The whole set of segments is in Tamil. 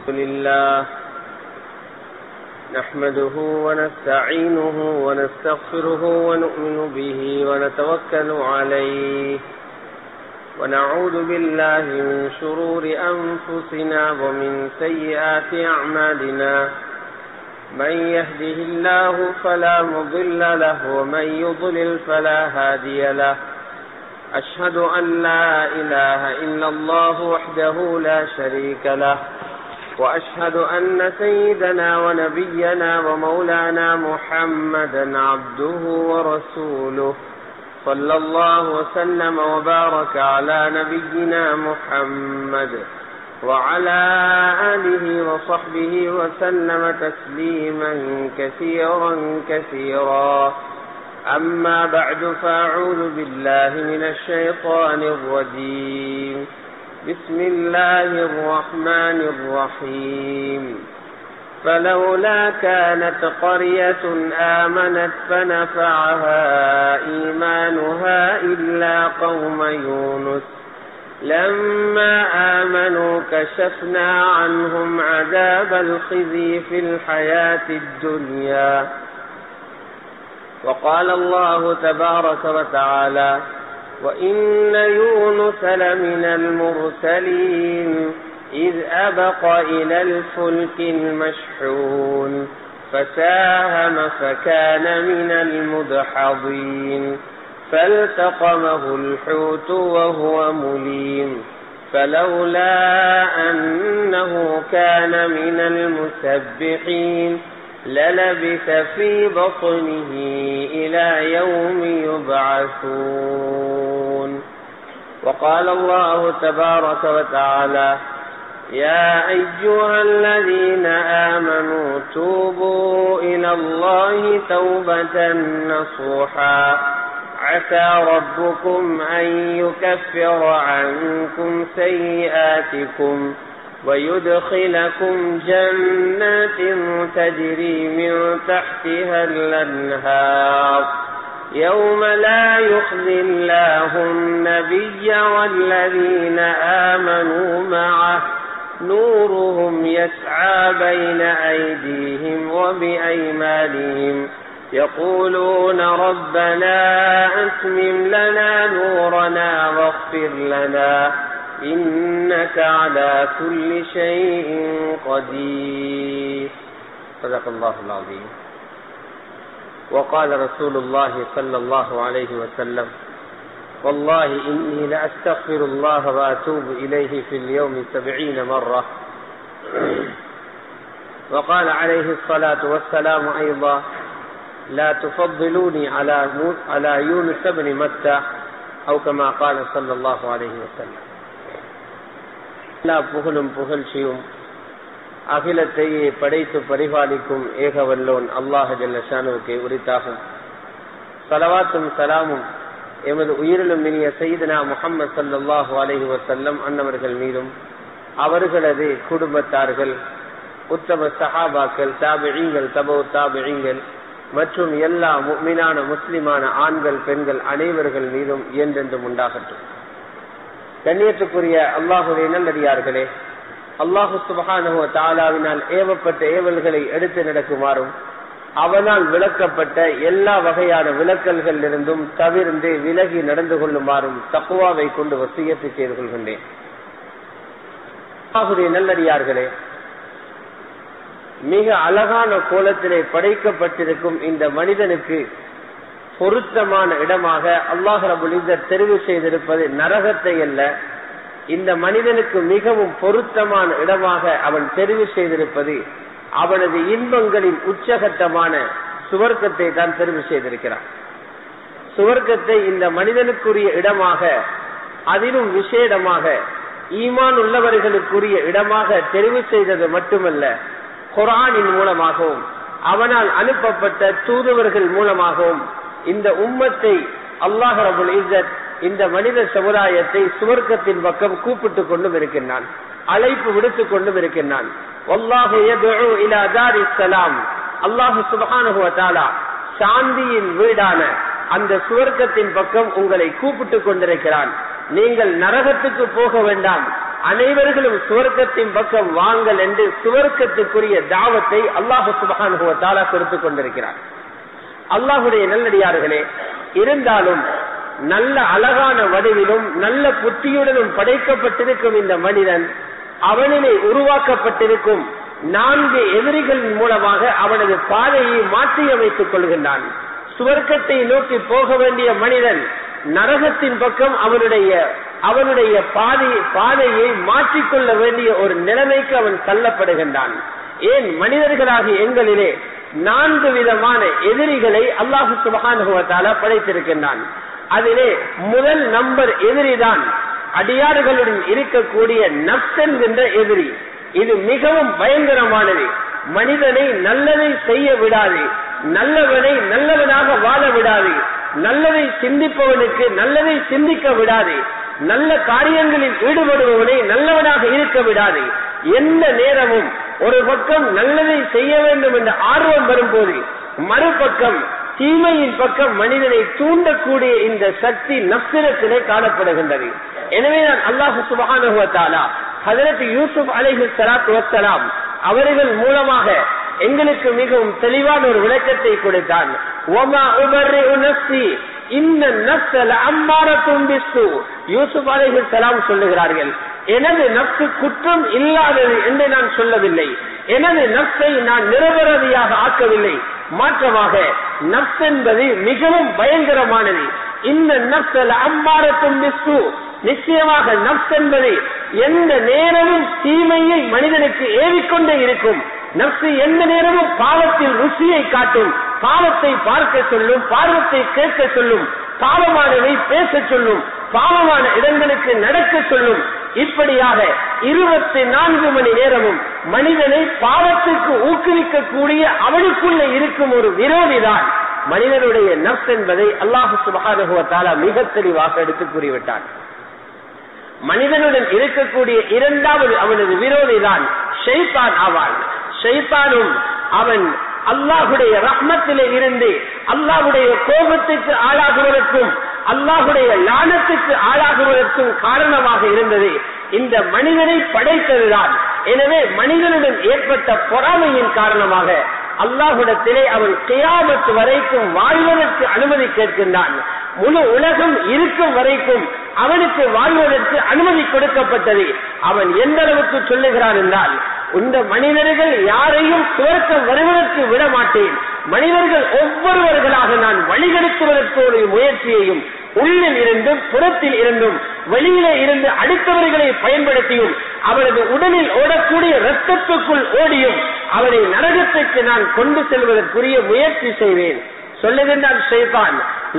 لله نحمده ونستعينه ونستغفره ونؤمن به ونتوكل عليه ونعوذ بالله من شرور أنفسنا ومن سيئات أعمالنا من يهده الله فلا مضل له ومن يضلل فلا هادي له أشهد أن لا إله إلا الله وحده لا شريك له وأشهد أن سيدنا ونبينا ومولانا محمدا عبده ورسوله صلى الله وسلم وبارك على نبينا محمد وعلى آله وصحبه وسلم تسليما كثيرا كثيرا أما بعد فأعوذ بالله من الشيطان الرجيم بسم الله الرحمن الرحيم فلولا كانت قرية آمنت فنفعها إيمانها إلا قوم يونس لما آمنوا كشفنا عنهم عذاب الخزي في الحياة الدنيا وقال الله تبارك وتعالى وإن يونس لمن المرسلين إذ أبق إلى الفلك المشحون فساهم فكان من المدحضين فالتقمه الحوت وهو مليم فلولا أنه كان من المسبحين للبث في بطنه إلى يوم يبعثون وقال الله تبارك وتعالى يا أيها الذين آمنوا توبوا إلى الله توبة نصوحا عسى ربكم أن يكفر عنكم سيئاتكم ويدخلكم جنات تجري من تحتها الأنهار يوم لا يخزي الله النبي والذين آمنوا معه نورهم يسعى بين أيديهم وبأيمانهم يقولون ربنا أتمم لنا نورنا واغفر لنا إنك على كل شيء قدير صدق الله العظيم وقال رسول الله صلى الله عليه وسلم والله إني لأستغفر الله وأتوب إليه في اليوم سبعين مرة وقال عليه الصلاة والسلام أيضا لا تفضلوني على على يونس بن متى أو كما قال صلى الله عليه وسلم எல்லா புகழும் புகழ்ச்சியும் அகிலத்தையே படைத்து பரிபாலிக்கும் ஏகவல்லோன் அல்லாஹ் ஜல்லஷானுக்கு உரித்தாகும் சலவாத்தும் சலாமும் எமது உயிரிலும் இனிய செய்தனா முகமது சல்லாஹூ அலஹி வசல்லம் அன்னவர்கள் மீதும் அவர்களது குடும்பத்தார்கள் உத்தம சஹாபாக்கள் தாபிழிங்கள் தபோ தாபிழிங்கள் மற்றும் எல்லா மீனான முஸ்லிமான ஆண்கள் பெண்கள் அனைவர்கள் மீதும் என்றென்றும் உண்டாகட்டும் கண்ணியத்துக்குரிய அல்லாஹுடைய நல்லடியார்களே அல்லாஹு சுபகானுவ தாலாவினால் ஏவப்பட்ட ஏவல்களை எடுத்து நடக்குமாறும் அவனால் விளக்கப்பட்ட எல்லா வகையான விளக்கல்கள் இருந்தும் தவிர்ந்து விலகி நடந்து கொள்ளுமாறும் தக்குவாவை கொண்டு வசியத்தை செய்து கொள்கின்றேன் அல்லாஹுடைய நல்லடியார்களே மிக அழகான கோலத்திலே படைக்கப்பட்டிருக்கும் இந்த மனிதனுக்கு பொருத்தமான இடமாக அல்லாஹ் ரபுல் தெரிவு செய்திருப்பது நரகத்தை அல்ல இந்த மனிதனுக்கு மிகவும் பொருத்தமான இடமாக அவன் தெரிவு செய்திருப்பது அவனது இன்பங்களின் உச்சகட்டமான சுவர்க்கத்தை தான் தெரிவு செய்திருக்கிறான் சுவர்க்கத்தை இந்த மனிதனுக்குரிய இடமாக அதிலும் விசேடமாக ஈமான் உள்ளவர்களுக்குரிய இடமாக தெரிவு செய்தது மட்டுமல்ல குரானின் மூலமாகவும் அவனால் அனுப்பப்பட்ட தூதுவர்கள் மூலமாகவும் இந்த உம்மத்தை அல்லாஹ் ரபுல் இஸ்ஸத் இந்த மனித சமுதாயத்தை சுவர்க்கத்தின் பக்கம் கூப்பிட்டுக் கொண்டும் இருக்கின்றான் அழைப்பு விடுத்துக் கொண்டும் இருக்கின்றான் அல்லாஹு சுபகானுகுவத்தாலா சாந்தியின் வீடான அந்த சுவர்க்கத்தின் பக்கம் உங்களை கூப்பிட்டுக் கொண்டிருக்கிறான் நீங்கள் நரகத்துக்கு போக வேண்டாம் அனைவர்களும் சுவர்க்கத்தின் பக்கம் வாங்கல் என்று சுவர்க்கத்துக்குரிய தாவத்தை அல்லாஹு சுபகானுபவத்தாலா கொடுத்துக் கொண்டிருக்கிறார் அல்லாஹுடைய நல்லடியார்களே இருந்தாலும் நல்ல அழகான வடிவிலும் நல்ல புத்தியுடனும் படைக்கப்பட்டிருக்கும் இந்த மனிதன் அவனிலே உருவாக்கப்பட்டிருக்கும் நான்கு எதிரிகளின் மூலமாக அவனது பாதையை மாற்றியமைத்துக் கொள்கின்றான் சுவர்க்கத்தை நோக்கி போக வேண்டிய மனிதன் நரகத்தின் பக்கம் அவனுடைய அவனுடைய பாதை பாதையை மாற்றிக்கொள்ள வேண்டிய ஒரு நிலைமைக்கு அவன் தள்ளப்படுகின்றான் ஏன் மனிதர்களாகி எங்களிலே நான்கு விதமான எதிரிகளை அல்லாஹு சுபகானுபவத்தால படைத்திருக்கின்றான் அதிலே முதல் நம்பர் எதிரிதான் அடியார்களுடன் இருக்கக்கூடிய நப்ஸ் என்கின்ற எதிரி இது மிகவும் பயங்கரமானது மனிதனை நல்லதை செய்ய விடாது நல்லவனை நல்லவனாக வாழ விடாது நல்லதை சிந்திப்பவனுக்கு நல்லதை சிந்திக்க விடாது நல்ல காரியங்களில் ஈடுபடுபவனை நல்லவனாக இருக்க விடாது எந்த நேரமும் ஒரு பக்கம் நல்லதை செய்ய வேண்டும் என்ற ஆர்வம் வரும்போது மறுபக்கம் தீமையின் பக்கம் மனிதனை தூண்டக்கூடிய இந்த சக்தி நப்சிரத்திலே காணப்படுகின்றது எனவே நான் அல்லாஹு சுபகானுவத்தாலா ஹதரத் யூசுப் அலைஹி சலாத்து வசலாம் அவர்கள் மூலமாக எங்களுக்கு மிகவும் தெளிவான ஒரு விளக்கத்தை கொடுத்தான் யூசுப் அலைஹி சலாம் சொல்லுகிறார்கள் எனது நப்சு குற்றம் இல்லாதது என்று நான் சொல்லவில்லை எனது நப்சை நான் நிரபரதியாக ஆக்கவில்லை மாற்றமாக நப்ஸ் என்பது மிகவும் பயங்கரமானது இந்த நப்சல் அம்மாரத்தும் நிஸ்து நிச்சயமாக நப்ஸ் என்பது எந்த நேரமும் தீமையை மனிதனுக்கு ஏறிக்கொண்டே இருக்கும் நப்சு எந்த நேரமும் பாவத்தில் ருசியை காட்டும் பாவத்தை பார்க்க சொல்லும் பாவத்தை கேட்க சொல்லும் பாவமானவை பேச சொல்லும் பாவமான இடங்களுக்கு நடக்க சொல்லும் இப்படியாக இருபத்தி நான்கு மணி நேரமும் மனிதனை பாவத்துக்கு ஊக்குவிக்கக்கூடிய அவனுக்குள்ள இருக்கும் ஒரு விரோதிதான் மனிதனுடைய நப்ஸ் என்பதை அல்லாஹு சுபகானுகுவத்தால மிக தெளிவாக எடுத்து கூறிவிட்டான் மனிதனுடன் இருக்கக்கூடிய இரண்டாவது அவனது விரோதிதான் ஷெய்தான் ஆவான் ஷெய்தானும் அவன் அல்லாஹுடைய ரஹ்மத்திலே இருந்து அல்லாஹுடைய கோபத்துக்கு ஆளாகுவதற்கும் அல்லாஹுடைய லானத்துக்கு ஆளாகுவதற்கும் காரணமாக இருந்தது இந்த மனிதனை படைத்ததுதான் எனவே மனிதனுடன் ஏற்பட்ட பொறாமையின் காரணமாக அல்லாஹுடத்திலே அவன் கியாமத்து வரைக்கும் வாழ்வதற்கு அனுமதி கேட்கின்றான் முழு உலகம் இருக்கும் வரைக்கும் அவனுக்கு வாழ்வதற்கு அனுமதி கொடுக்கப்பட்டது அவன் எந்த அளவுக்கு சொல்லுகிறான் என்றால் இந்த மனிதர்கள் யாரையும் சுவர்க்கம் வருவதற்கு விட மாட்டேன் மனிதர்கள் ஒவ்வொருவர்களாக நான் வழிகெடுத்துவதற்கோடு முயற்சியையும் உள்ளில் இருந்தும் புறத்தில் இருந்தும் வெளியிலே இருந்து அடுத்தவர்களை பயன்படுத்தியும் அவரது உடலில் ஓடக்கூடிய ரத்தத்துக்குள் ஓடியும் அவரை நரகத்துக்கு நான் கொண்டு செல்வதற்குரிய முயற்சி செய்வேன் சொல்லுகின்றான் ஷேதான்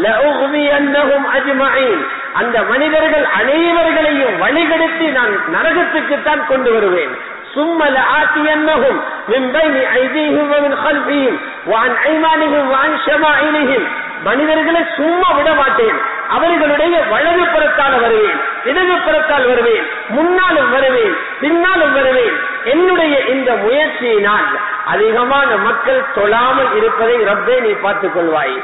அந்த மனிதர்கள் அனைவர்களையும் வழிகெடுத்து நான் நரகத்துக்குத்தான் கொண்டு வருவேன் ثم لآتينهم من بين أيديهم ومن خلفهم وعن أيمانهم وعن شمائلهم மனிதர்களை சும்மா விட மாட்டேன் அவர்களுடைய வலது புறத்தால் வருவேன் இடது புறத்தால் வருவேன் முன்னாலும் வருவேன் பின்னாலும் வருவேன் என்னுடைய இந்த முயற்சியினால் அதிகமான மக்கள் தொழாமல் இருப்பதை ரப்பே நீ பார்த்துக் கொள்வாய்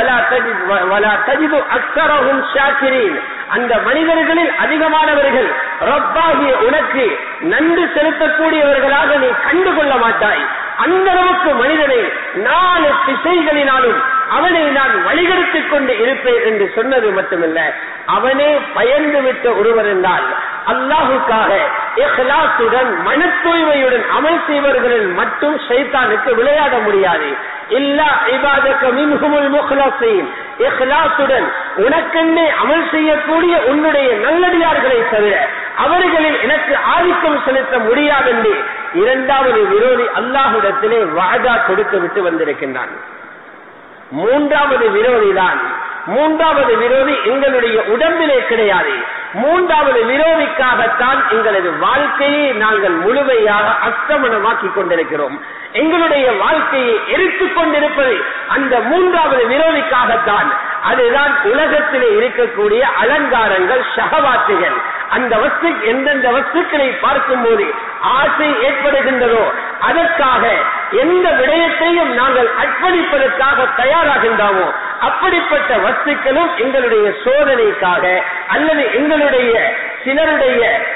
அக்சரகும் ஷாக்கிரீன் அந்த மனிதர்களில் அதிகமானவர்கள் ரப்பாகிய உனக்கு நன்றி செலுத்தக்கூடியவர்களாக நீ கண்டு கொள்ள மாட்டாய் அந்த அளவுக்கு மனிதனை நாலு திசைகளினாலும் அவனை நான் வழிகெடுத்துக் கொண்டு இருப்பேன் என்று சொன்னது மட்டுமல்ல அவனே பயந்து விட்ட ஒருவர் என்றால் அல்லாஹுக்காக இஹ்லாசுடன் மன தூய்மையுடன் அமல் செய்வர்களில் மட்டும் ஷைத்தானுக்கு விளையாட முடியாது இல்லா இபாதக்க மின்ஹுமுல் முஹ்லஸீன் இஹ்லாசுடன் உனக்கென்னே அமல் செய்யக்கூடிய உன்னுடைய நல்லடியார்களை தவிர அவர்களில் எனக்கு ஆதிக்கம் செலுத்த முடியாதென்று இரண்டாவது விரோதி அல்லாஹுடத்திலே வாதா கொடுத்து விட்டு வந்திருக்கின்றான் மூன்றாவது விரோதிதான் மூன்றாவது விரோதி எங்களுடைய உடம்பிலே கிடையாது மூன்றாவது விரோதிக்காகத்தான் எங்களது வாழ்க்கையை நாங்கள் முழுமையாக அஸ்தமனமாக்கி கொண்டிருக்கிறோம் எங்களுடைய வாழ்க்கையை எரித்துக் கொண்டிருப்பது அந்த மூன்றாவது விரோதிக்காகத்தான் அதுதான் உலகத்திலே இருக்கக்கூடிய அலங்காரங்கள் ஷகவாத்துகள் அந்த வஸ்து எந்தெந்த வஸ்துக்களை பார்க்கும் போது ஆசை ஏற்படுகின்றதோ அதற்காக எந்த விடயத்தையும் நாங்கள் அர்ப்பணிப்பதற்காக தயாராகின்றோமோ அப்படிப்பட்ட வஸ்துக்களும் எங்களுடைய சோதனைக்காக அல்லது எங்களுடைய சிலருடைய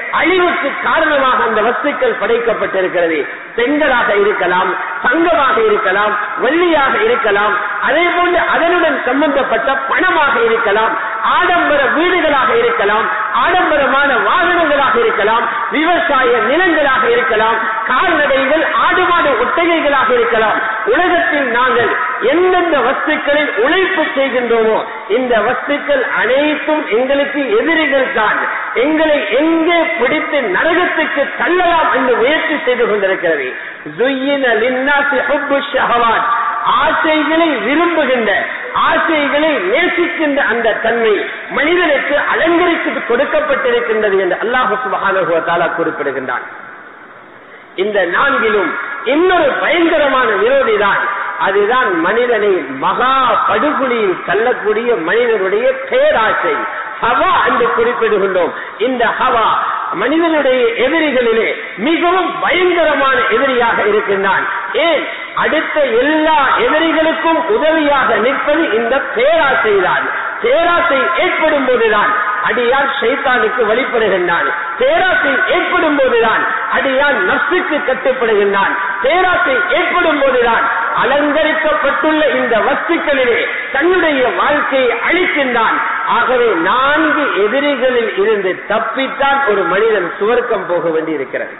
அழிவுக்கு காரணமாக அந்த வஸ்துக்கள் படைக்கப்பட்டிருக்கிறது பெண்களாக இருக்கலாம் தங்கமாக இருக்கலாம் வெள்ளியாக இருக்கலாம் அதே போன்று அதனுடன் சம்பந்தப்பட்ட பணமாக இருக்கலாம் ஆடம்பர வீடுகளாக இருக்கலாம் ஆடம்பரமான வாகனங்களாக இருக்கலாம் விவசாய நிலங்களாக இருக்கலாம் கால்நடைகள் ஆடு மாடு ஒட்டகைகளாக இருக்கலாம் உலகத்தில் நாங்கள் எந்தெந்த வஸ்துக்களில் உழைப்பு செய்கின்றோமோ இந்த வஸ்துக்கள் அனைத்தும் எங்களுக்கு எதிரிகள் தான் எங்களை எங்கே பிடித்து நரகத்துக்கு தள்ளலாம் என்று முயற்சி செய்து கொண்டிருக்கிறது زُيِّنَ لِلنَّاسِ حُبُّ الشَّهَوَاتِ ஆசைகளை விரும்புகின்ற ஆசைகளை நேசிக்கின்ற அந்த தன்மை மனிதனுக்கு அலங்கரித்து கொடுக்கப்பட்டிருக்கின்றது என்று அல்லாஹு சுபஹானஹு வ தஆலா குறிப்பிடுகின்றான் இந்த நான்கிலும் இன்னொரு பயங்கரமான விரோதிதான் அதுதான் மனிதனை மகா படுகொலியில் தள்ளக்கூடிய மனிதனுடைய பேராசை ஹவா என்று குறிப்பிடுகின்றோம் இந்த ஹவா மனிதனுடைய எதிரிகளிலே மிகவும் பயங்கரமான எதிரியாக இருக்கின்றான் ஏன் அடுத்த எல்லா எதிரிகளுக்கும் உதவியாக நிற்பது இந்த பேராசைதான் பேராசை ஏற்படும் போதுதான் அடியான் ஷைத்தானுக்கு வழிபடுகின்றான் பேராசை ஏற்படும் போதுதான் அடியான் நப்சுக்கு கட்டுப்படுகின்றான் பேராசை ஏற்படும் போதுதான் அலங்கரிக்கப்பட்டுள்ள இந்த வஸ்துக்களிலே தன்னுடைய வாழ்க்கையை அழிக்கின்றான் ஆகவே நான்கு எதிரிகளில் இருந்து தப்பித்தான் ஒரு மனிதன் சுவர்க்கம் போக வேண்டி இருக்கிறது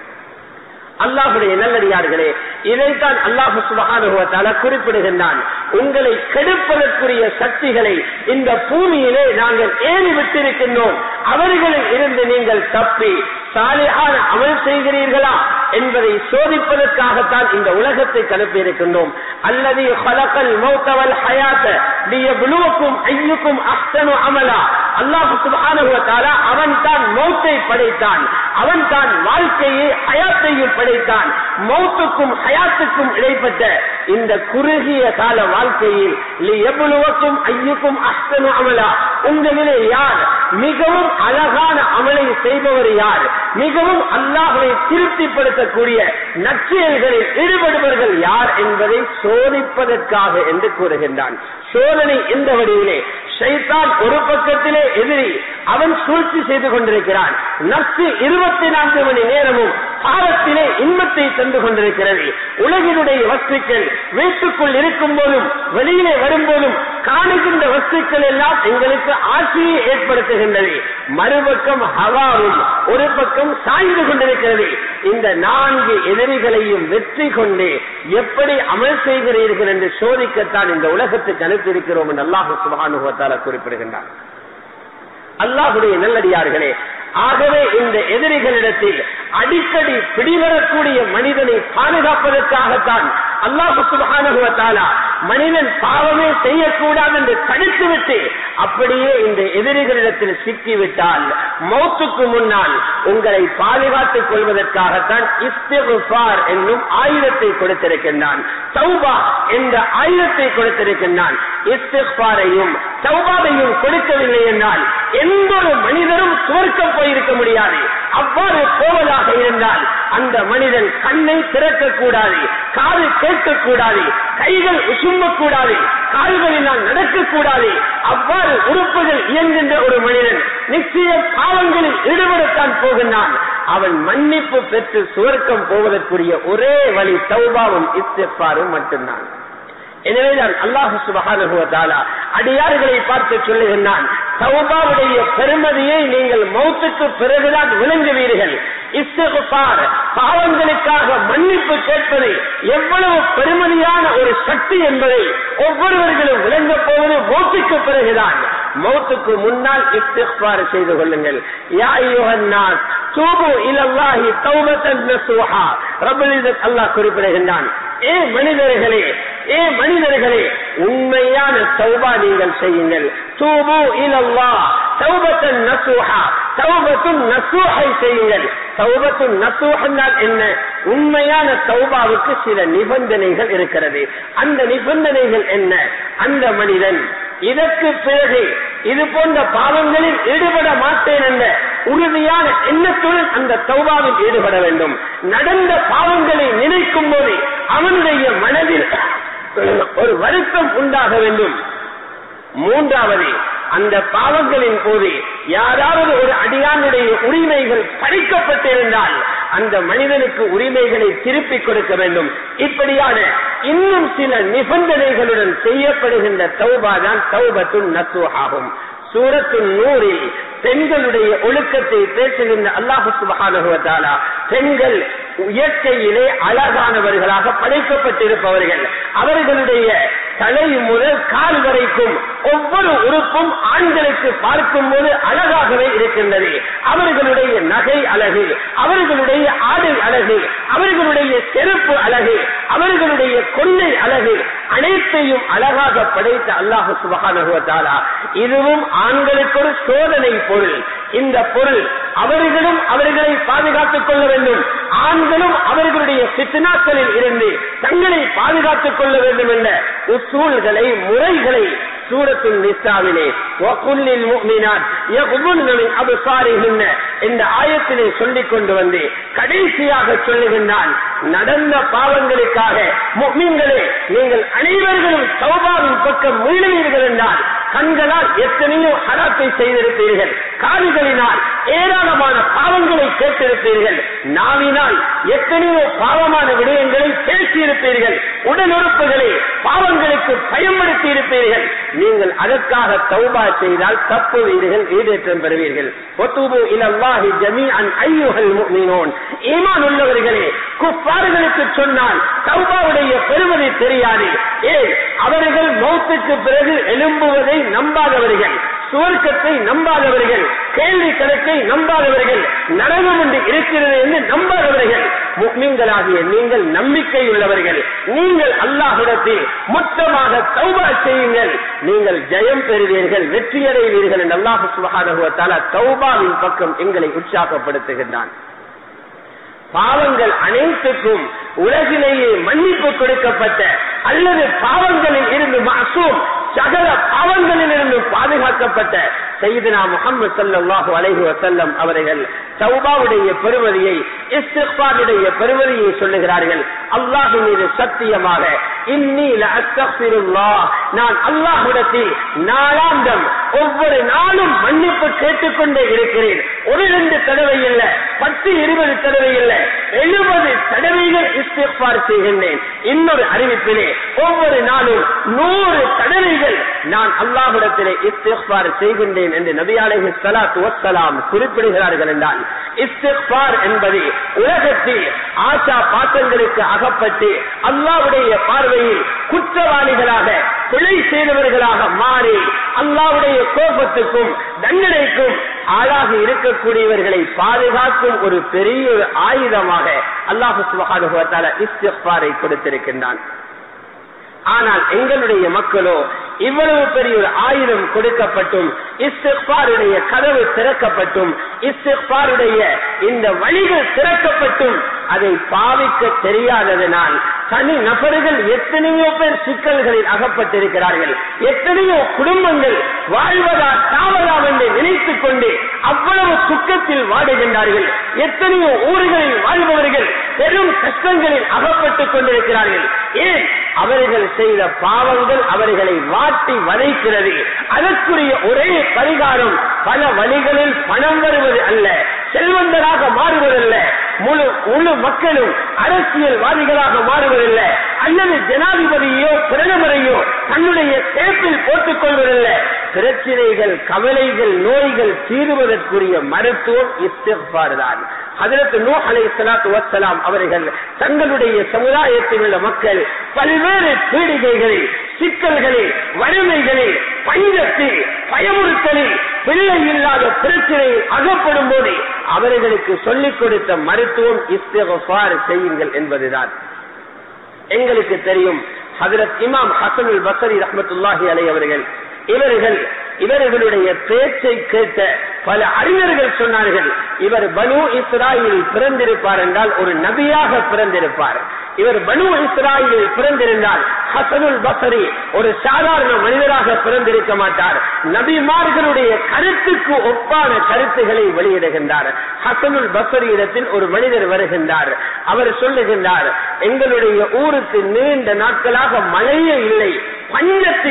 அல்லாஹுடைய நல்லடியார்களே இதைத்தான் அல்லாஹு சுபகானுபவத்தால குறிப்பிடுகின்றான் உங்களை கெடுப்பதற்குரிய சக்திகளை இந்த பூமியிலே நாங்கள் ஏறி விட்டிருக்கின்றோம் அவர்களில் இருந்து நீங்கள் தப்பி சாலியான அமல் செய்கிறீர்களா என்பதை சோதிப்பதற்காகத்தான் இந்த உலகத்தை கலப்பியிருக்கின்றோம் அல்லது ஹலக்கல் மௌத்தவல் ஹயாத்த லியப்லுவக்கும் ஐயுக்கும் அஹ்சனு அமலா அல்லாஹ் சுப்ஹானஹு வ தஆலா அவன் தான் மௌத்தை படைத்தான் அவன் தான் வாழ்க்கையை ஹயாத்தையும் படைத்தான் மௌத்துக்கும் ஹயாத்துக்கும் இடைப்பட்ட இந்த குறுகிய கால வாழ்க்கையில் லியப்லுவக்கும் ஐயுக்கும் அஹ்சனு அமலா உங்களிலே யார் மிகவும் அழகான அமலை செய்பவர் யார் மிகவும் அல்லாஹை திருப்திப்படுத்தக்கூடிய நற்செயல்களில் ஈடுபடுபவர்கள் யார் என்பதை சோதிப்பதற்காக என்று கூறுகின்றான் சோதனை எந்த வடிவிலே ஷைத்தான் ஒரு பக்கத்திலே எதிரி அவன் சூழ்ச்சி செய்து கொண்டிருக்கிறான் நப்சு இருபத்தி நான்கு மணி நேரமும் பாவத்திலே இன்பத்தை தந்து கொண்டிருக்கிறது உலகினுடைய வஸ்துக்கள் வீட்டுக்குள் இருக்கும் போதும் வெளியிலே வரும்போதும் காணுகின்ற வஸ்துக்கள் எல்லாம் எங்களுக்கு ஆட்சியை ஏற்படுத்துகின்றது மறுபக்கம் ஹவாவும் ஒரு பக்கம் சாய்ந்து கொண்டிருக்கிறது இந்த நான்கு எதிரிகளையும் வெற்றி கொண்டு எப்படி அமல் செய்கிறீர்கள் என்று சோதிக்கத்தான் இந்த உலகத்துக்கு அனுப்பியிருக்கிறோம் என்று அல்லாஹு சுபானுபவத்தால குறிப்பிடுகின்றார் அல்லாஹுடைய நல்லடியார்களே ஆகவே இந்த எதிரிகளிடத்தில் அடிக்கடி பிடிவரக்கூடிய மனிதனை பாதுகாப்பதற்காகத்தான் அல்லாஹு சுபகானுகுவத்தாலா மனிதன் பாவமே செய்யக்கூடாது என்று தடுத்துவிட்டு அப்படியே இந்த எதிரிகளிடத்தில் சிக்கிவிட்டால் மௌத்துக்கு முன்னால் உங்களை பாதுகாத்துக் கொள்வதற்காகத்தான் இஸ்திகுபார் என்னும் ஆயுதத்தை கொடுத்திருக்கின்றான் சௌபா என்ற ஆயுதத்தை கொடுத்திருக்கின்றான் இஸ்திகுபாரையும் சௌபாவையும் கொடுக்கவில்லை என்றால் எந்த ஒரு மனிதரும் சுவர்க்கம் போயிருக்க முடியாது அவ்வாறு போவதாக இருந்தால் அந்த மனிதன் கண்ணை திறக்கக்கூடாது காது கேட்கக்கூடாது கைகள் உசும்பக்கூடாது கால்களினால் நடக்கக்கூடாது அவ்வாறு உறுப்புகள் இயங்குகின்ற ஒரு மனிதன் நிச்சய பாவங்களில் ஈடுபடத்தான் போகின்றான் அவன் மன்னிப்பு பெற்று சுவர்க்கம் போவதற்குரிய ஒரே வழி தௌபாவும் இஸ்திஃபாரும் மட்டும்தான் எனவேதான் அல்லாஹு சுபகானுகுவதாலா அடியார்களை பார்த்து சொல்லுகின்றான் தௌபாவுடைய பெருமதியை நீங்கள் மௌத்துக்கு பிறகுதான் விளங்குவீர்கள் இஸ்திகுபார் பாவங்களுக்காக மன்னிப்பு கேட்பது எவ்வளவு பெருமதியான ஒரு சக்தி என்பதை ஒவ்வொருவர்களும் விளங்கப் போவது மௌத்துக்கு பிறகுதான் மௌத்துக்கு முன்னால் இஸ்திக்பார் செய்து கொள்ளுங்கள் யா அய்யுஹன்னாஸ் தூபு இலல்லாஹி தௌபத்தன் நஸூஹா ரப்பல் இஸ்ஸத் அல்லாஹ் குறிப்பிடுகின்றான் ஏ மனிதர்களே ஏ மனிதர்களே உண்மையான தௌபா நீங்கள் செய்யுங்கள் தூபு இலல்லாஹ் தௌபத்தன் நஸூஹா தௌபத்துன் நஸூஹை செய்யுங்கள் தௌபத்துன் நஸூஹ்னால் என்ன உண்மையான தௌபாவுக்கு சில நிபந்தனைகள் இருக்கிறது அந்த நிபந்தனைகள் என்ன அந்த மனிதன் இதற்கு பிறகு இது போன்ற பாவங்களில் ஈடுபட மாட்டேன் என்ற உறுதியான எண்ணத்துடன் அந்த தௌபாவில் ஈடுபட வேண்டும் நடந்த பாவங்களை நினைக்கும் போது அவனுடைய மனதில் ஒரு வருத்தம் உண்டாக வேண்டும் மூன்றாவது அந்த பாவங்களின் போது யாராவது ஒரு அடியானுடைய உரிமைகள் பறிக்கப்பட்டிருந்தால் அந்த மனிதனுக்கு உரிமைகளை திருப்பிக் கொடுக்க வேண்டும் இப்படியான இன்னும் சில நிபந்தனைகளுடன் செய்யப்படுகின்ற தௌபா தான் தௌபத்துன் நசு ஆகும் சூரத்து நூறில் பெண்களுடைய ஒழுக்கத்தை பேசுகின்ற அல்லாஹு சுபகானுவத்தாலா பெண்கள் இயற்கையிலே அழகானவர்களாக படைக்கப்பட்டிருப்பவர்கள் அவர்களுடைய தலை முதல் கால் வரைக்கும் ஒவ்வொரு உறுப்பும் ஆண்களுக்கு பார்க்கும் போது அழகாகவே இருக்கின்றது அவர்களுடைய நகை அழகு அவர்களுடைய ஆடை அழகு அவர்களுடைய செருப்பு அழகு அவர்களுடைய கொள்ளை அழகு அனைத்தையும் அழகாக படைத்த அல்லாஹு சுபகானுவத்தாலா இதுவும் ஆண்களுக்கு ஒரு சோதனை பொருள் இந்த பொருள் அவர்களும் அவர்களை பாதுகாத்துக் கொள்ள வேண்டும் ஆண்களும் அவர்களுடைய சித்தனாக்களில் இருந்து தங்களை பாதுகாத்துக் கொள்ள வேண்டும் என்ற உசூல்களை முறைகளை சூரத்தின் நிசாவிலே வகுல்லில் முஃமினாத் யகுதுன்ன மின் அப்சாரிஹின்ன இந்த ஆயத்திலே சொல்லிக் கொண்டு வந்து கடைசியாக சொல்லுகின்றான் நடந்த பாவங்களுக்காக முஃமின்களே நீங்கள் அனைவர்களும் தௌபாவின் பக்கம் மீளுவீர்கள் என்றால் கண்களால் எத்தனையோ ஹராத்தை செய்திருப்பீர்கள் காதுகளினால் ஏராளமான பாவங்களை கேட்டிருப்பீர்கள் நாவினால் எத்தனையோ பாவமான விடயங்களை பேசியிருப்பீர்கள் உடல் உறுப்புகளை பாவங்களுக்கு பயன்படுத்தி இருப்பீர்கள் நீங்கள் அதற்காக தௌபா செய்தால் தப்புவீர்கள் ஈடேற்றம் பெறுவீர்கள் ஒத்துபு இலல்லாஹி ஜமீஅன் ஐயுஹல் முஃமினூன் ஈமான் உள்ளவர்களே குஃபார்களுக்கு சொன்னால் தௌபாவுடைய பெருமதி தெரியாது ஏன் அவர்கள் மௌத்துக்கு பிறகு எழும்புவதை நம்பாதவர்கள் சுவர்க்கத்தை நம்பாதவர்கள் கேள்வி கணக்கை நம்பாதவர்கள் நரகம் ஒன்று இருக்கிறது என்று நம்பாதவர்கள் முக்மீன்களாகிய நீங்கள் நம்பிக்கை உள்ளவர்கள் நீங்கள் அல்லாஹிடத்தில் மொத்தமாக தௌபா செய்யுங்கள் நீங்கள் ஜெயம் பெறுவீர்கள் வெற்றியடைவீர்கள் என்று அல்லாஹு சுபகானுவத்தால தௌபாவின் பக்கம் எங்களை உற்சாகப்படுத்துகின்றான் பாவங்கள் அனைத்துக்கும் உலகிலேயே மன்னிப்பு கொடுக்கப்பட்ட அல்லது பாவங்களில் இருந்து மாசூம் சகல பாவங்களில் இருந்து பாதுகாக்கப்பட்ட செய்தனா முகமது சல்லாஹூ அலைஹி வசல்லம் அவர்கள் சௌபாவுடைய பெருமதியை இஸ்திஃபாருடைய பெருமதியை சொல்லுகிறார்கள் அல்லாஹு மீது சத்தியமாக இன்னீல அஸ்தக்பிருல்லா நான் அல்லாஹுடத்தில் நாளாந்தம் ஒவ்வொரு நாளும் மன்னிப்பு கேட்டுக்கொண்டே இருக்கிறேன் ஒரு ரெண்டு தடவை இல்ல பத்து இருபது தடவை இல்ல எழுபது தடவைகள் இஸ்திஃபார் செய்கின்றேன் இன்னொரு அறிவிப்பிலே ஒவ்வொரு நாளும் நூறு தடவைகள் நான் அல்லாஹுடத்திலே இஸ்திஃபார் செய்கின்றேன் என்று நபி அலைஹி ஸலாத்து வஸ்ஸலாம் குறிப்பிடுகிறார்கள் என்றால் இஸ்திஃபார் என்பது உலகத்தில் ஆசா பாத்தங்களுக்கு அகப்பட்டு அல்லாஹ்வுடைய பார்வையில் குற்றவாளிகளாக பிழை செய்தவர்களாக மாறி அல்லாஹ்வுடைய கோபத்துக்கும் தண்டனைக்கும் ஆளாக இருக்கக்கூடியவர்களை பாதுகாக்கும் ஒரு பெரிய ஒரு ஆயுதமாக அல்லாஹு சுபஹானுஹு வ தஆலா இஸ்திஃபாரை கொடுத்திருக்கின்றான் ஆனால் எங்களுடைய மக்களோ இவ்வளவு பெரிய ஒரு ஆயுதம் கொடுக்கப்பட்டும் இஸ்திஃபாருடைய கதவு திறக்கப்பட்டும் இஸ்திஃபாருடைய இந்த வழிகள் திறக்கப்பட்டும் அதை பாவிக்க தெரியாததனால் தனி நபர்கள் எத்தனையோ பேர் சிக்கல்களில் அகப்பட்டிருக்கிறார்கள் எத்தனையோ குடும்பங்கள் வாழ்வதா சாவதாம் என்று நினைத்துக் கொண்டு அவ்வளவு துக்கத்தில் வாடுகின்றார்கள் எத்தனையோ ஊர்களில் வாழ்பவர்கள் பெரும் கஷ்டங்களில் அகப்பட்டுக் கொண்டிருக்கிறார்கள் ஏன் அவர்கள் செய்த பாவங்கள் அவர்களை வாட்டி வதைக்கிறது அதற்குரிய ஒரே பரிகாரம் பல வழிகளில் பணம் வருவது அல்ல செல்வந்தராக மாறுவதல்ல முழு முழு மக்களும் அரசியல்வாதிகளாக மாறுவதில்லை அல்லது ஜனாதிபதியோ பிரதமரையோ தன்னுடைய சேப்பில் போட்டுக் கொள்வதில்லை பிரச்சனைகள் கவலைகள் நோய்கள் தீருவதற்குரிய மருத்துவம் இஸ்திஃபார் தான் அதற்கு நூ அலை சலாத்து வசலாம் அவர்கள் தங்களுடைய சமுதாயத்தில் உள்ள மக்கள் பல்வேறு பீடிகைகளில் சிக்கல்களில் வறுமைகளில் பஞ்சத்தில் பயமுறுத்தலில் பிள்ளை இல்லாத பிரச்சனையில் அகப்படும் போது அவர்களுக்கு சொல்லிக் கொடுத்த மருத்துவம் இஸ்திஃபார் செய்யுங்கள் என்பதுதான் எங்களுக்கு தெரியும் ஹதரத் இமாம் ஹசனுல் பசரி ரஹமத்துல்லாஹி அலை அவர்கள் இவர்கள் இவர்களுடைய பேச்சை கேட்ட பல அறிஞர்கள் சொன்னார்கள் இவர் பனு இஸ்ராயில் பிறந்திருப்பார் என்றால் ஒரு நபியாக பிறந்திருப்பார் இவர் பனு இஸ்ராயில் பிறந்திருந்தால் ஹசனுல் பசரி ஒரு சாதாரண மனிதராக பிறந்திருக்க மாட்டார் நபிமார்களுடைய கருத்துக்கு ஒப்பான கருத்துக்களை வெளியிடுகின்றார் ஹசனுல் பசரி இடத்தில் ஒரு மனிதர் வருகின்றார் அவர் சொல்லுகின்றார் எங்களுடைய ஊருக்கு நீண்ட நாட்களாக மழையே இல்லை பஞ்சத்தில்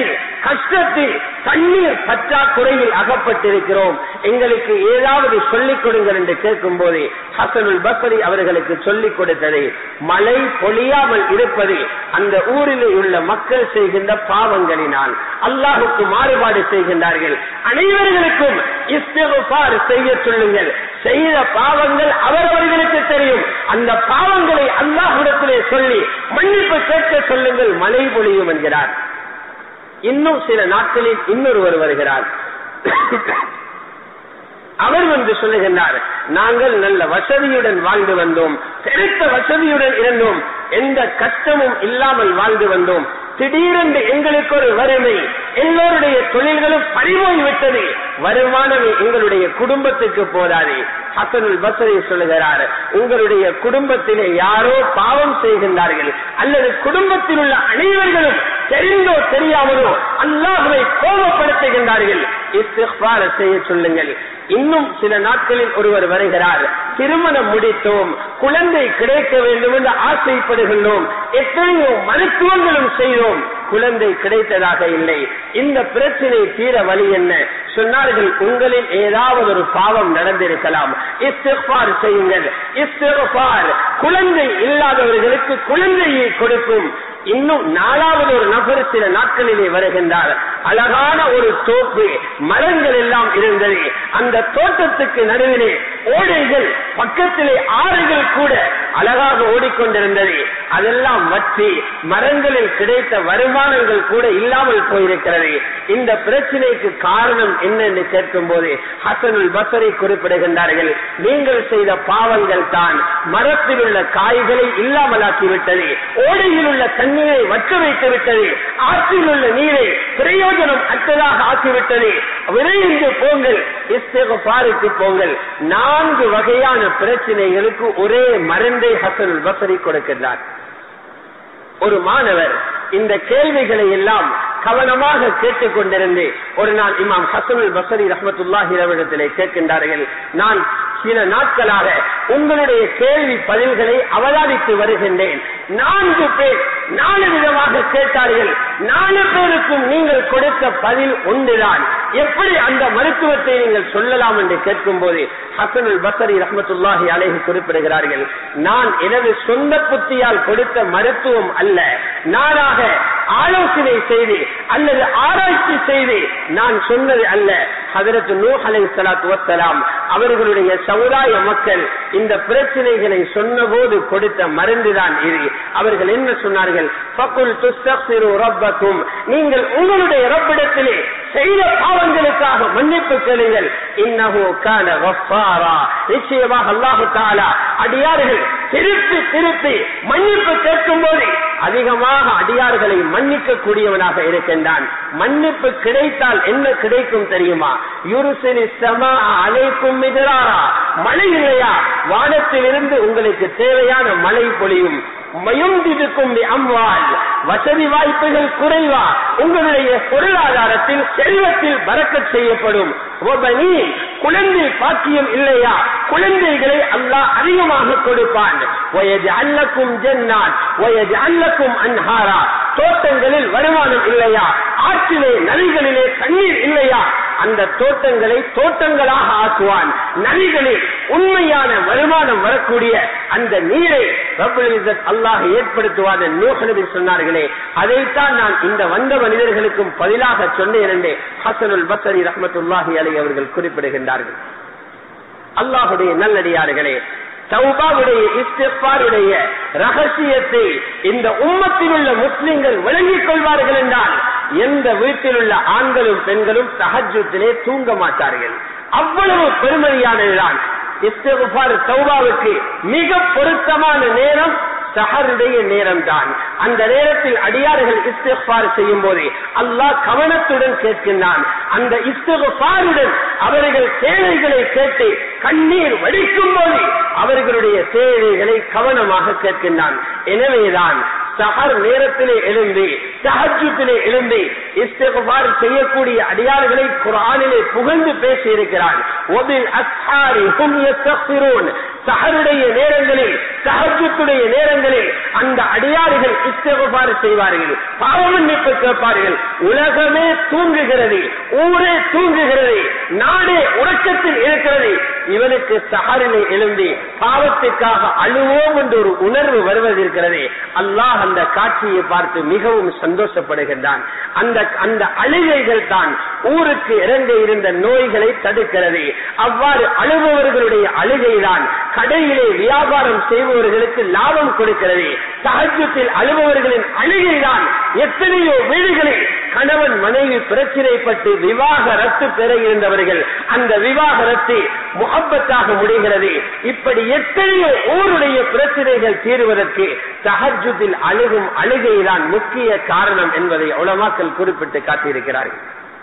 கஷ்டத்தில் தண்ணீர் பற்றாக்குறையில் அகப்பட்டிருக்கிறோம் எங்களுக்கு ஏதாவது சொல்லிக் கொடுங்கள் என்று கேட்கும் போது ஹசனுல் பக்ரி அவர்களுக்கு சொல்லிக் கொடுத்தது மழை பொழியாமல் இருப்பது அந்த ஊரில் உள்ள மக்கள் செய்கின்ற பாவங்களினால் அல்லாஹுக்கு மாறுபாடு செய்கின்றார்கள் அனைவர்களுக்கும் இஸ்திஃபார் செய்ய சொல்லுங்கள் செய்த பாவங்கள் அவரவர்களுக்கு தெரியும் அந்த பாவங்களை அல்லாஹ்விடத்திலே சொல்லி மன்னிப்பு கேட்க சொல்லுங்கள் மழை பொழியும் என்கிறார் இன்னும் சில நாட்களில் இன்னொருவர் வருகிறார் அவர் வந்து சொல்லுகின்றார் நாங்கள் நல்ல வசதியுடன் வாழ்ந்து வந்தோம் பெருத்த வசதியுடன் இருந்தோம் எந்த கஷ்டமும் இல்லாமல் வாழ்ந்து வந்தோம் திடீரென்று எங்களுக்கு ஒரு வறுமை எல்லோருடைய தொழில்களும் பறிபோய் விட்டது வருமானமே எங்களுடைய குடும்பத்துக்கு போதாது ஹசனுல் பசரி சொல்லுகிறார் உங்களுடைய குடும்பத்திலே யாரோ பாவம் செய்கின்றார்கள் அல்லது குடும்பத்தில் உள்ள அனைவர்களும் தெரிந்தோ தெரியாமலோ அல்லாஹுவை கோபப்படுத்துகின்றார்கள் இஸ்திஃபார செய்ய சொல்லுங்கள் இன்னும் சில நாட்களில் ஒருவர் வருகிறார் திருமணம் முடித்தோம் குழந்தை கிடைக்க வேண்டும் என்று ஆசைப்படுகின்றோம் எத்தனையோ மருத்துவங்களும் செய்தோம் குழந்தை கிடைத்ததாக இல்லை இந்த பிரச்சனை தீர வழி என்ன சொன்னார்கள் உங்களில் ஏதாவது ஒரு பாவம் நடந்திருக்கலாம் இஸ்திஃபார் செய்யுங்கள் இஸ்திஃபார் குழந்தை இல்லாதவர்களுக்கு குழந்தையை கொடுக்கும் இன்னும் நாலாவது ஒரு நபர் சில நாட்களிலே வருகின்றார் அழகான ஒரு தோப்பு மரங்கள் எல்லாம் இருந்தது அந்த தோட்டத்துக்கு நடுவிலே ஓடைகள் பக்கத்திலே ஆறுகள் கூட அழகாக ஓடிக்கொண்டிருந்தது அதெல்லாம் வற்றி மரங்களில் கிடைத்த வருமானங்கள் கூட இல்லாமல் போயிருக்கிறது இந்த பிரச்சனைக்கு காரணம் என்ன என்று கேட்கும் போது ஹசனுல் பசரை குறிப்பிடுகின்றார்கள் நீங்கள் செய்த பாவங்கள் தான் மரத்தில் உள்ள காய்களை இல்லாமலாக்கிவிட்டது ஓடையில் உள்ள தண்ணீரை வற்ற வைத்து விட்டது ஆற்றில் உள்ள நீரை பிரயோஜனம் அற்றதாக ஆக்கிவிட்டது விரைந்து போங்கள் இஸ்தேபாருக்கு போங்கள் நான்கு வகையான பிரச்சனைகளுக்கு ஒரே மருந்தை ஹசனுல் பசரி கொடுக்கின்றார் ஒரு மாணவர் இந்த கேள்விகளை எல்லாம் கவனமாக கேட்டுக் கொண்டிருந்து ஒரு நாள் இமாம் ஹசனுல் பசரி ரஹமத்துல்லாஹி அவரிடத்திலே கேட்கின்றார்கள் நான் சில நாட்களாக உங்களுடைய கேள்வி பதில்களை அவதானித்து வருகின்றேன் நான்கு பேர் நாலு விதமாக கேட்டார்கள் நாலு பேருக்கும் நீங்கள் கொடுத்த பதில் ஒன்றுதான் எப்படி அந்த மருத்துவத்தை நீங்கள் சொல்லலாம் என்று கேட்கும் போது ஹசனுல் பசரி ரஹமத்துல்லாஹி அலேஹி குறிப்பிடுகிறார்கள் நான் எனது சொந்த புத்தியால் கொடுத்த மருத்துவம் அல்ல நானாக ஆலோசனை செய்து அல்லது ஆராய்ச்சி செய்து நான் சொன்னது அல்ல ஹதரத்து நூ அலை சலாத்து வசலாம் அவர்களுடைய சமுதாய மக்கள் இந்த பிரச்சனைகளை சொன்னபோது கொடுத்த மருந்துதான் இது அவர்கள் என்ன சொன்னார்கள் ஃபகுல் துஸ்தக்ஃபிரு ரப்பக்கும் நீங்கள் உங்களுடைய ரப்பிடத்திலே செய்த பாவங்களுக்காக மன்னிப்பு கேளுங்கள் இன்னஹு கான கஃபாரா நிச்சயமாக அல்லாஹு தஆலா அடியார்கள் திருப்பி திருப்பி மன்னிப்பு கேட்கும் போது அதிகமாக அடியார்களை மன்னிக்க கூடியவனாக இருக்கின்றான் மன்னிப்பு கிடைத்தால் என்ன கிடைக்கும் தெரியுமா யுருசினி சமா அலைக்கும் மிதராரா மழை இல்லையா வானத்திலிருந்து உங்களுக்கு தேவையான மழை பொழியும் மயுந்திருக்கும் அம்வால் வசதி வாய்ப்புகள் குறைவா உங்களுடைய பொருளாதாரத்தில் செல்வத்தில் பறக்கச் செய்யப்படும் ஒபனி குழந்தை பாக்கியம் இல்லையா குழந்தைகளை அல்லாஹ் அதிகமாக கொடுப்பான் வயது அல்லக்கும் ஜென்னான் வயது அல்லக்கும் அன்ஹாரா தோட்டங்களில் வருமானம் இல்லையா ஆற்றிலே நதிகளிலே தண்ணீர் இல்லையா அந்த தோட்டங்களை தோட்டங்களாக ஆக்குவான் நதிகளில் உண்மையான வருமானம் வரக்கூடிய அந்த நீரை அல்லாஹ் ஏற்படுத்துவான் நூகனபி சொன்னார்களே அதைத்தான் நான் இந்த வந்த மனிதர்களுக்கும் பதிலாக சொன்னேன் என்று ஹசனுல் பசரி ரஹமத்துல்லாஹி அலி அவர்கள் குறிப்பிடுகின்றார்கள் அல்லாஹுடைய நல்லடியார்களே தௌபாவுடைய இஸ்திஃபாருடைய ரகசியத்தை இந்த உம்மத்தில் உள்ள முஸ்லிம்கள் விளங்கிக் கொள்வார்கள் என்றால் எந்த வீட்டில் உள்ள ஆண்களும் பெண்களும் தஹஜத்திலே தூங்க மாட்டார்கள் அவ்வளவு பெருமதியானதுதான் இஸ்திஃபார் தௌபாவுக்கு மிக பொருத்தமான நேரம் சஹருடைய நேரம் தான் அந்த நேரத்தில் அடியார்கள் இஸ்திஃபார் செய்யும் போது அல்லாஹ் கவனத்துடன் கேட்கின்றான் அந்த இஸ்திஃபாருடன் அவர்கள் தேவைகளை கேட்டு கண்ணீர் வடிக்கும் போது அவர்களுடைய தேவைகளை கவனமாக கேட்கின்றான் எனவேதான் சஹர் நேரத்திலே எழுந்து சஹஜத்திலே எழுந்து இஸ்திஃபார் செய்யக்கூடிய அடியார்களை குரானிலே புகழ்ந்து பேசி இருக்கிறான் சஹருடைய நேரங்களில் சகஜத்துடைய நேரங்களில் அந்த அடியாறுகள் இஸ்தகபாறு செய்வார்கள் பாவமன்னிப்பு கேட்பார்கள் உலகமே தூங்குகிறது ஊரே தூங்குகிறது நாடே உறக்கத்தில் இருக்கிறது இவனுக்கு சஹரிலே எழுந்தி பாவத்திற்காக அழுவோம் என்று ஒரு உணர்வு வருவதிருக்கிறது அல்லாஹ் அந்த காட்சியை பார்த்து மிகவும் சந்தோஷப்படுகின்றான் அந்த அந்த அழுகைகள் தான் ஊருக்கு இறங்க இருந்த நோய்களை தடுக்கிறது அவ்வாறு அழுபவர்களுடைய அழுகைதான் கடையிலே வியாபாரம் செய்பவர்களுக்கு லாபம் கொடுக்கிறது சகஜத்தில் அழுபவர்களின் அழுகைதான் எத்தனையோ வீடுகளில் கணவன் மனைவி பிரச்சினைப்பட்டு விவாகரத்து பெற இருந்தவர்கள் அந்த விவாகரத்து முகப்பத்தாக முடிகிறது இப்படி எத்தனையோ ஊருடைய பிரச்சனைகள் தீர்வதற்கு சஹஜுத்தில் அழுகும் அழுகைதான் முக்கிய காரணம் என்பதை உலமாக்கல் குறிப்பிட்டு காட்டியிருக்கிறார்கள்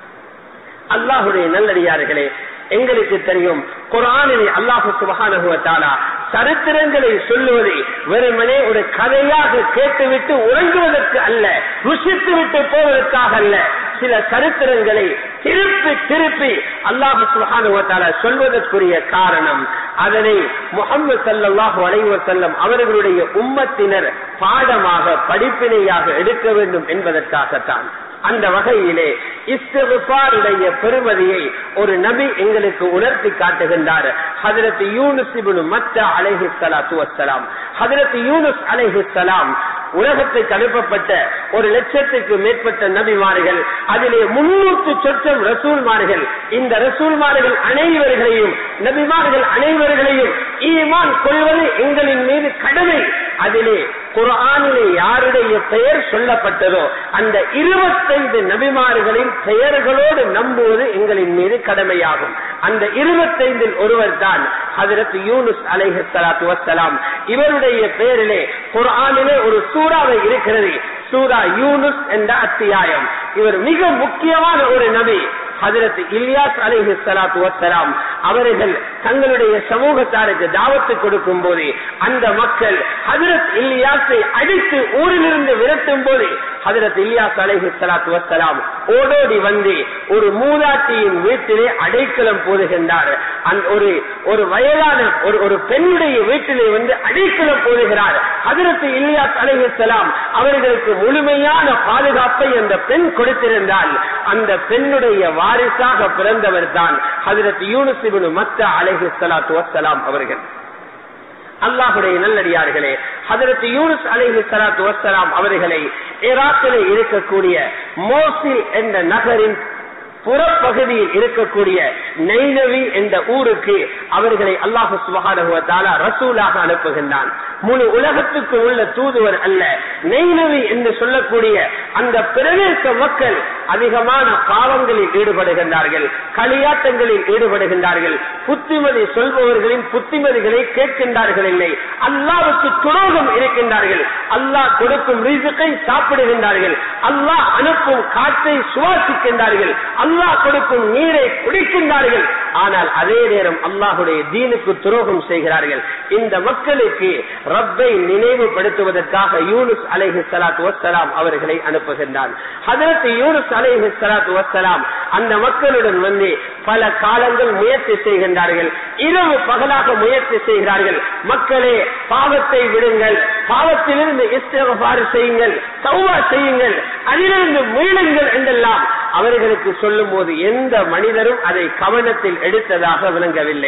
அல்லாஹுடைய நல்லடியார்களே எங்களுக்கு தெரியும் குரானிலே அல்லாஹு சுபகானுவத்தாலா சரித்திரங்களை சொல்லுவது வெறுமனே ஒரு கதையாக கேட்டுவிட்டு உறங்குவதற்கு அல்ல ருசித்து விட்டு போவதற்காக அல்ல சில சரித்திரங்களை திருப்பி திருப்பி அல்லாஹு சுபகானுவத்தாலா சொல்வதற்குரிய காரணம் அதனை முகமது சல்லாஹு அலைவர் செல்லம் அவர்களுடைய உம்மத்தினர் பாடமாக படிப்பினையாக எடுக்க வேண்டும் என்பதற்காகத்தான் அந்த வகையிலே இஸ்திஃபாருடைய பெருமதியை ஒரு நபி எங்களுக்கு உணர்த்தி காட்டுகின்றார் ஹதரத் யூனுஸ் இப்னு மத்த அலைஹி ஸலாத்து வஸ்ஸலாம் ஹதரத் யூனுஸ் அலைஹி ஸலாம் உலகத்துக்கு அனுப்பப்பட்ட ஒரு லட்சத்துக்கு மேற்பட்ட நபிமார்கள் அதிலே முன்னூற்று சொச்சம் ரசூல்மார்கள் இந்த ரசூல்மார்கள் அனைவர்களையும் நபிமார்கள் அனைவர்களையும் ஈமான் கொள்வது எங்களின் மீது கடமை அதிலே குரானிலே யாருடைய பெயர் சொல்லப்பட்டதோ அந்த இருபத்தைந்து நபிமார்களின் பெயர்களோடு நம்புவது எங்களின் மீது கடமையாகும் அந்த இருபத்தைந்தில் ஒருவர் தான் ஹதரத் யூனுஸ் அலைஹி சலாத்து வசலாம் இவருடைய பெயரிலே குரானிலே ஒரு சூறாவை இருக்கிறது சூரா யூனுஸ் என்ற அத்தியாயம் இவர் மிக முக்கியமான ஒரு நபி ஹதரத் இலியாஸ் அலிஹி சலாத்து வசலாம் அவர்கள் தங்களுடைய சமூகத்தாருக்கு தாவத்து கொடுக்கும் போது அந்த மக்கள் ஹதரத் இலியாஸை அடித்து ஊரிலிருந்து விரட்டும் போது ஹதரத் இலியாஸ் அலிஹி சலாத்து வசலாம் ஓடோடி வந்து ஒரு மூதாட்டியின் வீட்டிலே அடைக்கலம் போதுகின்றார் அந்த ஒரு ஒரு வயதான ஒரு ஒரு பெண்ணுடைய வீட்டிலே வந்து அடைக்கலம் போதுகிறார் ஹதரத் இலியாஸ் அலிஹி சலாம் அவர்களுக்கு முழுமையான பாதுகாப்பை அந்த பெண் கொடுத்திருந்தால் அந்த பெண்ணுடைய வாரிசாக பிறந்தவர் தான் ஹதரத் யூனுசிபுனு மத்த அலைஹி சலாத்து வசலாம் அவர்கள் அல்லாஹுடைய நல்லடியார்களே ஹதரத் யூனுஸ் அலைஹி சலாத்து வசலாம் அவர்களை ஈராக்கிலே இருக்கக்கூடிய மோசில் என்ற நகரின் புறப்பகுதியில் இருக்கக்கூடிய நெய்னவி என்ற ஊருக்கு அவர்களை அல்லாஹு சுபகானுவத்தால ரசூலாக அனுப்புகின்றான் முழு உலகத்துக்கு உள்ள தூதுவர் அல்ல நெய்னவி என்று சொல்லக்கூடிய அந்த பிரதேச மக்கள் அதிகமான பாவங்களில் ஈடுபடுகின்றார்கள் களியாட்டங்களில் ஈடுபடுகின்றார்கள் புத்திமதி சொல்பவர்களின் புத்திமதிகளை கேட்கின்றார்கள் இல்லை அல்லாவுக்கு துரோகம் இருக்கின்றார்கள் அல்லாஹ் கொடுக்கும் ரீசுக்கை சாப்பிடுகின்றார்கள் அல்லாஹ் அனுப்பும் காற்றை சுவாசிக்கின்றார்கள் அல்லாஹ் கொடுக்கும் நீரை குடிக்கின்றார்கள் ஆனால் அதே நேரம் அல்லாஹுடைய தீனுக்கு துரோகம் செய்கிறார்கள் இந்த மக்களுக்கு ரப்பை நினைவுபடுத்துவதற்காக யூனுஸ் அலைஹி சலாத்து வசலாம் அவர்களை அனுப்புகின்றான் அதற்கு யூனுஸ் அலைஹி சலாத்து வசலாம் அந்த மக்களுடன் வந்து பல காலங்கள் முயற்சி செய்கின்றார்கள் இரவு பகலாக முயற்சி செய்கிறார்கள் மக்களே பாவத்தை விடுங்கள் பாவத்திலிருந்து இஸ்தகபாறு செய்யுங்கள் சௌவா செய்யுங்கள் அதிலிருந்து மீளுங்கள் என்றெல்லாம் அவர்களுக்கு சொல்லும் போது எந்த மனிதரும் அதை கவனத்தில் எடுத்ததாக விளங்கவில்லை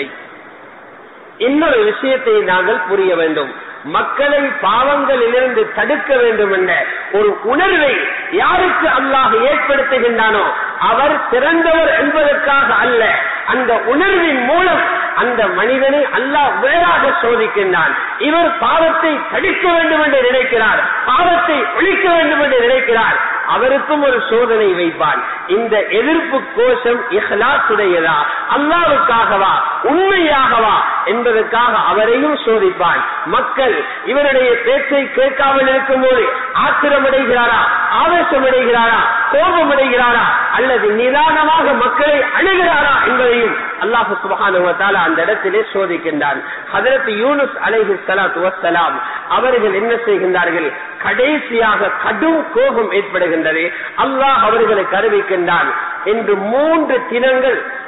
இன்னொரு விஷயத்தை நாங்கள் புரிய வேண்டும் மக்களை பாவங்களிலிருந்து தடுக்க வேண்டும் என்ற ஒரு உணர்வை யாருக்கு அல்லாஹ் ஏற்படுத்துகின்றானோ அவர் சிறந்தவர் என்பதற்காக அல்ல அந்த உணர்வின் மூலம் அந்த மனிதனை அல்லாஹ் வேறாக சோதிக்கின்றான் இவர் பாவத்தை தடுக்க வேண்டும் என்று நினைக்கிறார் பாவத்தை ஒழிக்க வேண்டும் என்று நினைக்கிறார் அவருக்கும் ஒரு சோதனை வைப்பான் இந்த எதிர்ப்பு கோஷம் இஹ்லாசுடையதா அல்லாவுக்காகவா உண்மையாகவா என்பதற்காக அவரையும் சோதிப்பான் மக்கள் இவருடைய பேச்சை கேட்காமல் இருக்கும் போது ஆத்திரமடைகிறாரா ஆவேசமடைகிறாரா கோபமடைகிறாரா அல்லது நிதானமாக மக்களை அணுகிறாரா என்பதையும் அல்லாஹு சுபகானுவத்தால அந்த இடத்திலே சோதிக்கின்றான் ஹதரத் யூனுஸ் அலைஹி சலாத்து வசலாம் அவர்கள் என்ன செய்கின்றார்கள் கடைசியாக கடும் கோபம் ஏற்படுகின்றது அல்லாஹ் அவர்களை அறிவிக்கின்றான் என்று மூன்று தினங்கள்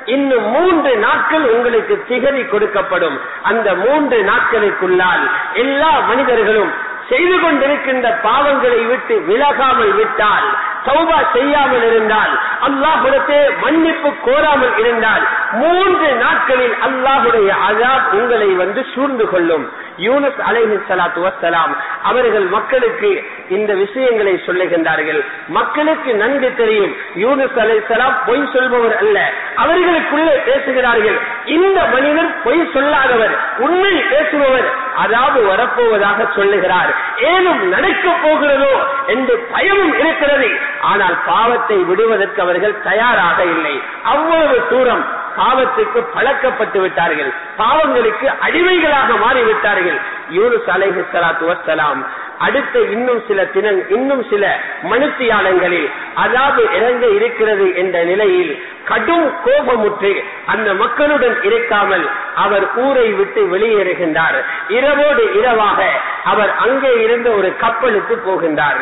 இன்னும் மூன்று நாட்கள் உங்களுக்கு திகதி கொடுக்கப்படும் அந்த மூன்று நாட்களுக்குள்ளால் எல்லா மனிதர்களும் செய்து கொண்டிருக்கின்ற பாவங்களை விட்டு விலகாமல் விட்டால் சௌபா செய்யாமல் இருந்தால் அல்லாஹுடத்தே மன்னிப்பு கோராமல் இருந்தால் மூன்று நாட்களில் அல்லாஹுடைய அதாப் உங்களை வந்து சூழ்ந்து கொள்ளும் யூனஸ் அலைஹி சலாத்து வசலாம் அவர்கள் மக்களுக்கு இந்த விஷயங்களை சொல்லுகின்றார்கள் மக்களுக்கு நன்கு தெரியும் யூனஸ் அலை சலாம் பொய் சொல்பவர் அல்ல அவர்களுக்குள்ளே பேசுகிறார்கள் இந்த மனிதர் பொய் சொல்லாதவர் உண்மை பேசுபவர் அதாவது வரப்போவதாக சொல்லுகிறார் ஏனும் நடக்கப் போகிறதோ என்று பயமும் இருக்கிறது ஆனால் பாவத்தை விடுவதற்கு அவர்கள் தயாராக இல்லை அவ்வளவு தூரம் பாவத்துக்கு பழக்கப்பட்டு விட்டார்கள் பாவங்களுக்கு அடிமைகளாக மாறிவிட்டார்கள் யூனுஸ் அலைஹி சலாத்து வசலாம் அடுத்த இன்னும் சில தின இன்னும் சில மனுத்தியாளங்களில் அதாவது இறங்க இருக்கிறது என்ற நிலையில் கடும் கோபமுற்று அந்த மக்களுடன் இருக்காமல் அவர் ஊரை விட்டு வெளியேறுகின்றார் இரவோடு இரவாக அவர் அங்கே இருந்த ஒரு கப்பலுக்கு போகின்றார்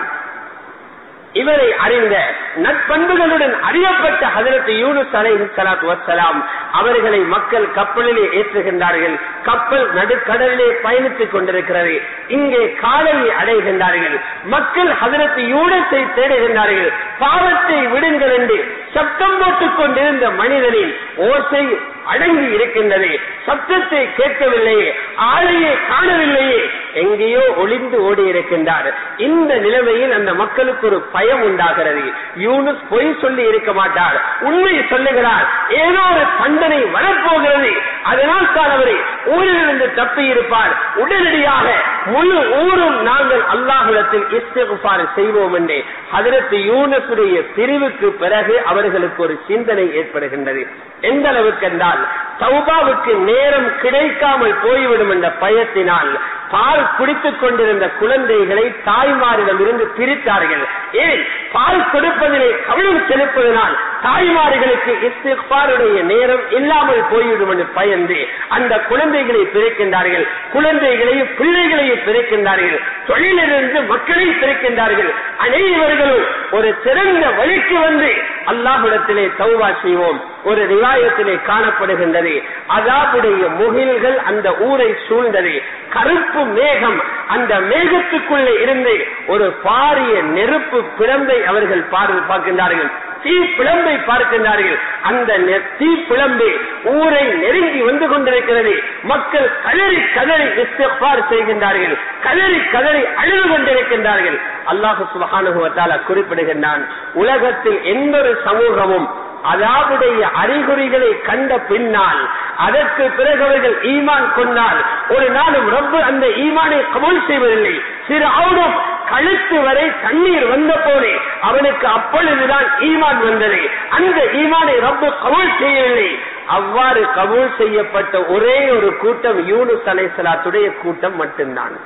இவரை அறிந்த நட்பண்புகளுடன் அறியப்பட்ட ஹதரத் யூனுஸ் அலைஹி ஸலாத்து வஸ்ஸலாம் அவர்களை மக்கள் கப்பலிலே ஏற்றுகின்றார்கள் கப்பல் நடுக்கடலிலே பயணித்துக் கொண்டிருக்கிறது இங்கே காலையை அடைகின்றார்கள் மக்கள் ஹதரத் யூனஸை தேடுகின்றார்கள் பாவத்தை விடுங்கள் என்று சப்தம் போட்டுக் கொண்டிருந்த மனிதனின் ஓசை அடங்கி இருக்கின்றது சப்தத்தை கேட்கவில்லையே ஆளையே காணவில்லையே எங்கேயோ ஒளிந்து ஓடி இருக்கின்றார் இந்த நிலைமையில் அந்த மக்களுக்கு ஒரு பயம் உண்டாகிறது யூனுஸ் பொய் சொல்லி இருக்க மாட்டார் உண்மை சொல்லுகிறார் ஏதோ ஒரு தண்டனை வரப்போகிறது அதனால் தான் அவரை ஊரிலிருந்து தப்பி இருப்பார் உடனடியாக முழு ஊரும் நாங்கள் அல்லாஹுலத்தில் இஸ்திகுபார் செய்வோம் என்று அதற்கு யூனஸுடைய பிரிவுக்கு பிறகு அவர்களுக்கு ஒரு சிந்தனை ஏற்படுகின்றது எந்த அளவுக்கு என்றால் சௌபாவுக்கு நேரம் கிடைக்காமல் போய்விடும் என்ற பயத்தினால் பால் குடித்துக் கொண்டிருந்த குழந்தைகளை தாய்மாரிடம் இருந்து பிரித்தார்கள் ஏன் பால் கொடுப்பதிலே கவனம் செலுத்துவதனால் தாய்மார்களுக்கு இஸ்திஃபாருடைய நேரம் இல்லாமல் போய்விடும் என்று பயந்து அந்த குழந்தைகளை பிரிக்கின்றார்கள் குழந்தைகளையும் பிள்ளைகளையும் பிரிக்கின்றார்கள் தொழிலிருந்து மக்களை பிரிக்கின்றார்கள் அனைவர்களும் ஒரு சிறந்த வழிக்கு வந்து அல்லாஹிடத்திலே தௌவா செய்வோம் ஒரு ரிவாயத்திலே காணப்படுகின்றது அதாவுடைய முகில்கள் அந்த ஊரை சூழ்ந்தது கருப்பு மேகம் அந்த மேகத்துக்குள்ளே இருந்து ஒரு பாரிய நெருப்பு பிளம்பை அவர்கள் பார்க்கின்றார்கள் தீ பிளம்பை பார்க்கின்றார்கள் அந்த தீ பிளம்பு ஊரை நெருங்கி வந்து கொண்டிருக்கிறது மக்கள் கதறி கதறி இஸ்திஃபார் செய்கின்றார்கள் கதறி கதறி அழுது கொண்டிருக்கின்றார்கள் அல்லாஹு சுபஹானுவத்தால குறிப்பிடுகின்றான் உலகத்தில் எந்த ஒரு சமூகமும் அதாவுடைய அறிகுறிகளை கண்ட பின்னால் அதற்கு பிறகு அவர்கள் ஈமான் கொண்டால் ஒரு நாளும் ரப்பு அந்த ஈமானை கபூல் செய்வதில்லை சிறு ஆவுடம் கழுத்து வரை தண்ணீர் வந்த போதே அவனுக்கு அப்பொழுதுதான் ஈமான் வந்தது அந்த ஈமானை ரப்பு கபூல் செய்யவில்லை அவ்வாறு கபூல் செய்யப்பட்ட ஒரே ஒரு கூட்டம் யூனுஸ் அலைசலாத்துடைய கூட்டம் மட்டும்தான்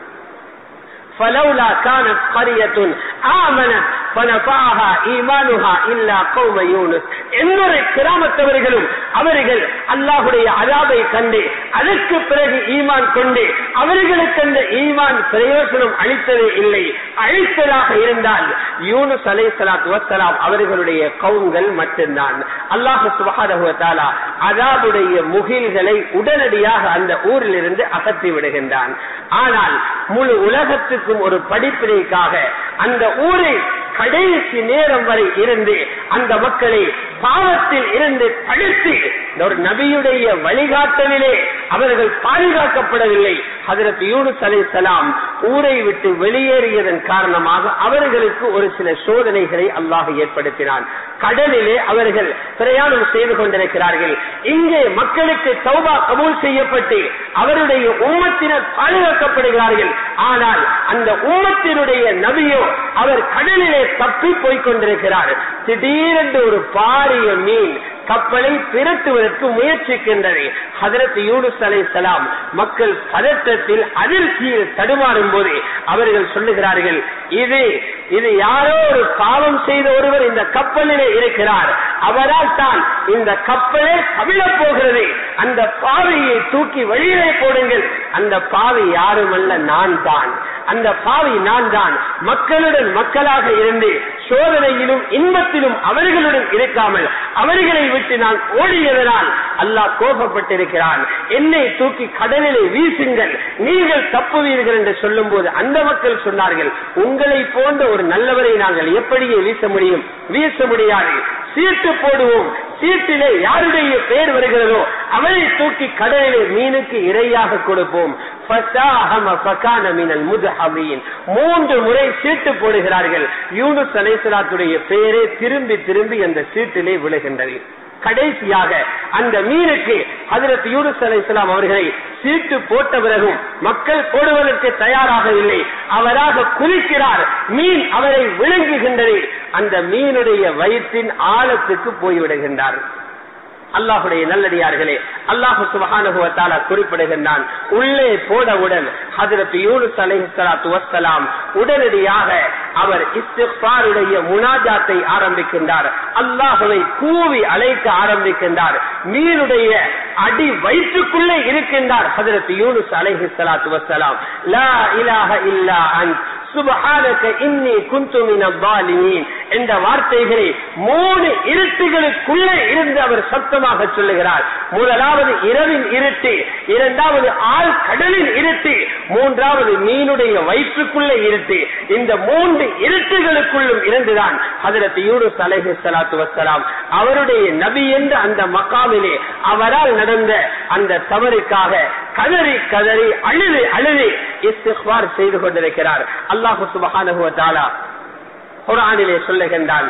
فلولا كانت قرية آمنت فنفعها إيمانها إلا قوم يونس எந்தொரு கிராமத்தவர்களும் அவர்கள் அல்லாஹுடைய அதாபை கண்டு அதற்கு பிறகு ஈமான் கொண்டு அவர்களுக்கு அந்த ஈமான் பிரயோசனம் அளித்ததே இல்லை அழித்ததாக இருந்தால் யூனுஸ் அலை சலாத் வசலாம் அவர்களுடைய கவுங்கள் மட்டும்தான் அல்லாஹு சுபகாரா அதாபுடைய முகில்களை உடனடியாக அந்த ஊரில் இருந்து அகற்றி விடுகின்றான் ஆனால் முழு உலகத்துக்கும் ஒரு படிப்பினைக்காக அந்த ஊரை கடைசி நேரம் வரை இருந்து அந்த மக்களை பாவத்தில் இருந்து தடுத்து ஒரு நபியுடைய வழிகாட்டலிலே அவர்கள் பாதுகாக்கப்படவில்லை அதற்கு யூனுஸ் அலை சலாம் ஊரை விட்டு வெளியேறியதன் காரணமாக அவர்களுக்கு ஒரு சில சோதனைகளை அல்லாஹ் ஏற்படுத்தினான் கடலிலே அவர்கள் பிரயாணம் செய்து கொண்டிருக்கிறார்கள் இங்கே மக்களுக்கு சௌபா கபூல் செய்யப்பட்டு அவருடைய உம்மத்தினர் பாதுகாக்கப்படுகிறார்கள் ஆனால் அந்த உம்மத்தினுடைய நபியோ அவர் கடலிலே தப்பி போய்க் கொண்டிருக்கிறார் திடீரென்று ஒரு பாரிய மீன் கப்பலை திரட்டுவதற்கு முயற்சிக்கின்றது ஹதரத் யூனுஸ் அலை சலாம் மக்கள் பதற்றத்தில் அதிர்ச்சியில் தடுமாறும் போது அவர்கள் சொல்லுகிறார்கள் இது இது யாரோ ஒரு பாவம் செய்த ஒருவர் இந்த கப்பலிலே இருக்கிறார் அவரால் தான் இந்த கப்பலே கவிழப் போகிறது அந்த பாவையை தூக்கி வெளியிலே போடுங்கள் அந்த பாவை யாருமல்ல நான் தான் அந்த பாவி நான் தான் மக்களுடன் மக்களாக இருந்து சோதனையிலும் இன்பத்திலும் அவர்களுடன் இருக்காமல் அவர்களை விட்டு நான் ஓடியதனால் அல்லாஹ் கோபப்பட்டிருக்கிறான் என்னை தூக்கி கடலிலே வீசுங்கள் நீங்கள் தப்புவீர்கள் என்று சொல்லும் போது அந்த மக்கள் சொன்னார்கள் உங்களை போன்ற ஒரு நல்லவரை நாங்கள் எப்படியே வீச முடியும் வீச முடியாது சீட்டு போடுவோம் சீட்டிலே யாருடைய பெயர் வருகிறதோ அவரை தூக்கி கடலிலே மீனுக்கு இரையாக கொடுப்போம் மூன்று முறை சீட்டு போடுகிறார்கள் யூனுஸ் அலைசலாத்துடைய பெயரே திரும்பி திரும்பி அந்த சீட்டிலே விழுகின்றது கடைசியாக அந்த மீனுக்கு ஹதரத் யூனுஸ் அலை இஸ்லாம் அவர்களை சீட்டு போட்ட பிறகும் மக்கள் போடுவதற்கு தயாராக இல்லை அவராக குதிக்கிறார் மீன் அவரை விழுங்குகின்றது அந்த மீனுடைய வயிற்றின் ஆழத்துக்கு போய்விடுகின்றார் அல்லாஹுடைய நல்லடியார்களே அல்லாஹு சுபகானுபவத்தால குறிப்பிடுகின்றான் உள்ளே போடவுடன் ஹதரத் யூனுஸ் அலைஹிஸ்ஸலாத்து வஸ்ஸலாம் உடனடியாக அவர் இஸ்திஃபாருடைய முனாஜாத்தை ஆரம்பிக்கின்றார் அல்லாஹுவை கூவி அழைக்க ஆரம்பிக்கின்றார் மீனுடைய அடி வயிற்றுக்குள்ளே இருக்கின்றார் ஹதரத் யூனுஸ் அலைஹிஸ்ஸலாத்து வஸ்ஸலாம் லா இலாஹ இல்லா அன் சுபஹானக இன்னி குந்து மினல் ஸாலிமீன் என்ற வார்த்தைகளை மூணு இருட்டுகளுக்குள்ளே இருந்து அவர் சத்தமாக சொல்லுகிறார் முதலாவது இரவின் இருட்டு இரண்டாவது ஆள் கடலின் இருட்டு மூன்றாவது மீனுடைய வயிற்றுக்குள்ளே இருட்டு இந்த மூன்று இருட்டுகளுக்குள்ளும் இருந்துதான் ஹதரத் யூனுஸ் அலைஹி ஸலாத்து வஸ்ஸலாம் அவருடைய நபி என்ற அந்த மக்காமிலே அவரால் நடந்த அந்த தவறுக்காக கதறி கதறி அழுது அழுது இஸ்திக்பார் செய்து கொண்டிருக்கிறார் அல்லாஹு சுபஹானஹு வ தஆலா குரானிலே சொல்லுகின்றான்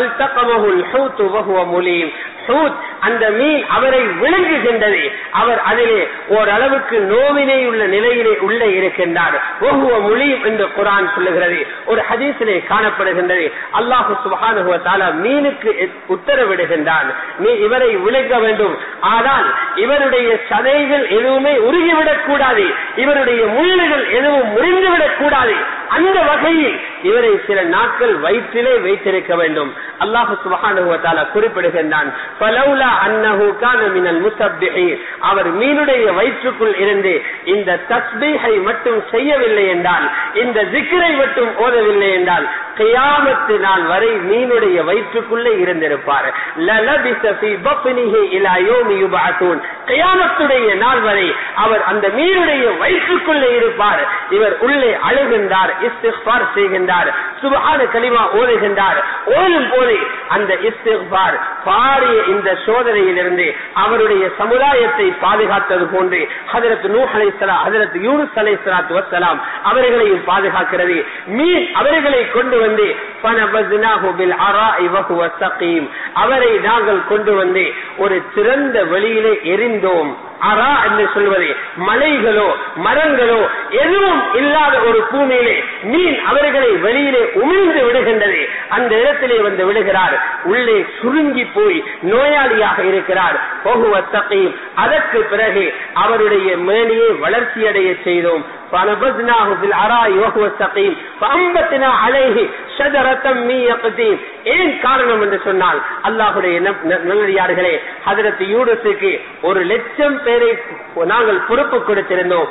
அந்த மீன் அவரை விழுங்குகின்றது அவர் அதிலே ஓரளவுக்கு நோவினை உள்ள நிலையிலே உள்ளே இருக்கின்றார் ஒவ்வொரு மொழியும் என்று குரான் சொல்லுகிறது ஒரு ஹதீசிலே காணப்படுகின்றது அல்லாஹு சுபானுவத்தால மீனுக்கு உத்தரவிடுகின்றான் நீ இவரை விழுங்க வேண்டும் ஆனால் இவருடைய சதைகள் எதுவுமே உருகிவிடக் கூடாது இவருடைய முள்ளுகள் எதுவும் முறிந்துவிடக் கூடாது அந்த வகையில் இவரை சில நாட்கள் வயிற்றிலே வைத்திருக்க வேண்டும் அல்லாஹு சுபஹானுவத்தால குறிப்பிடுகின்றான் அவர் மீனுடைய வயிற்றுக்குள் இருந்து இந்த தஸ்பீகை மட்டும் செய்யவில்லை என்றால் இந்த ஜிக்கரை மட்டும் ஓதவில்லை என்றால் கியாமத்து நாள் வரை மீனுடைய வயிற்றுக்குள்ளே இருந்திருப்பார் கியாமத்துடைய நாள் வரை அவர் அந்த மீனுடைய வயிற்றுக்குள்ளே இருப்பார் இவர் உள்ளே அழுகின்றார் இஸ்திஃபார் செய்கின்றார் சுபஹான கலிமா ஓதுகின்றார் ஓதும் போது அந்த இஸ்திஃபார் பாரிய இந்த சோதனையிலிருந்து அவருடைய சமுதாயத்தை பாதுகாத்தது போன்று ஹதரத் நூ அலைசலா ஹதரத் யூனுஸ் அலை சலாத்து வசலாம் அவர்களையும் பாதுகாக்கிறது மீன் அவர்களை கொண்டு வந்து அவரை நாங்கள் கொண்டு வந்து ஒரு சிறந்த வெளியிலே எரிந்தோம் அரா என்று சொல்வது மலைகளோ மரங்களோ எதுவும் இல்லாத ஒரு பூமியிலே மீன் அவர்களை வெளியிலே உமிழ்ந்து விடுகின்றது அந்த இடத்திலே வந்து விடுகிறார் உள்ளே சுருங்கி போய் நோயாளியாக இருக்கிறார் போகுவத்தகையும் அதற்கு பிறகு அவருடைய மேனியை வளர்ச்சியடைய செய்தோம் فنبذناه في العراء وهو سقيم فأنبتنا عليه شجرة من يقطين ஏன் காரணம் என்று சொன்னால் அல்லாஹுடைய நல்லடியார்களே ஹதரத் யூனுஸுக்கு ஒரு லட்சம் பேரை நாங்கள் பொறுப்பு கொடுத்திருந்தோம்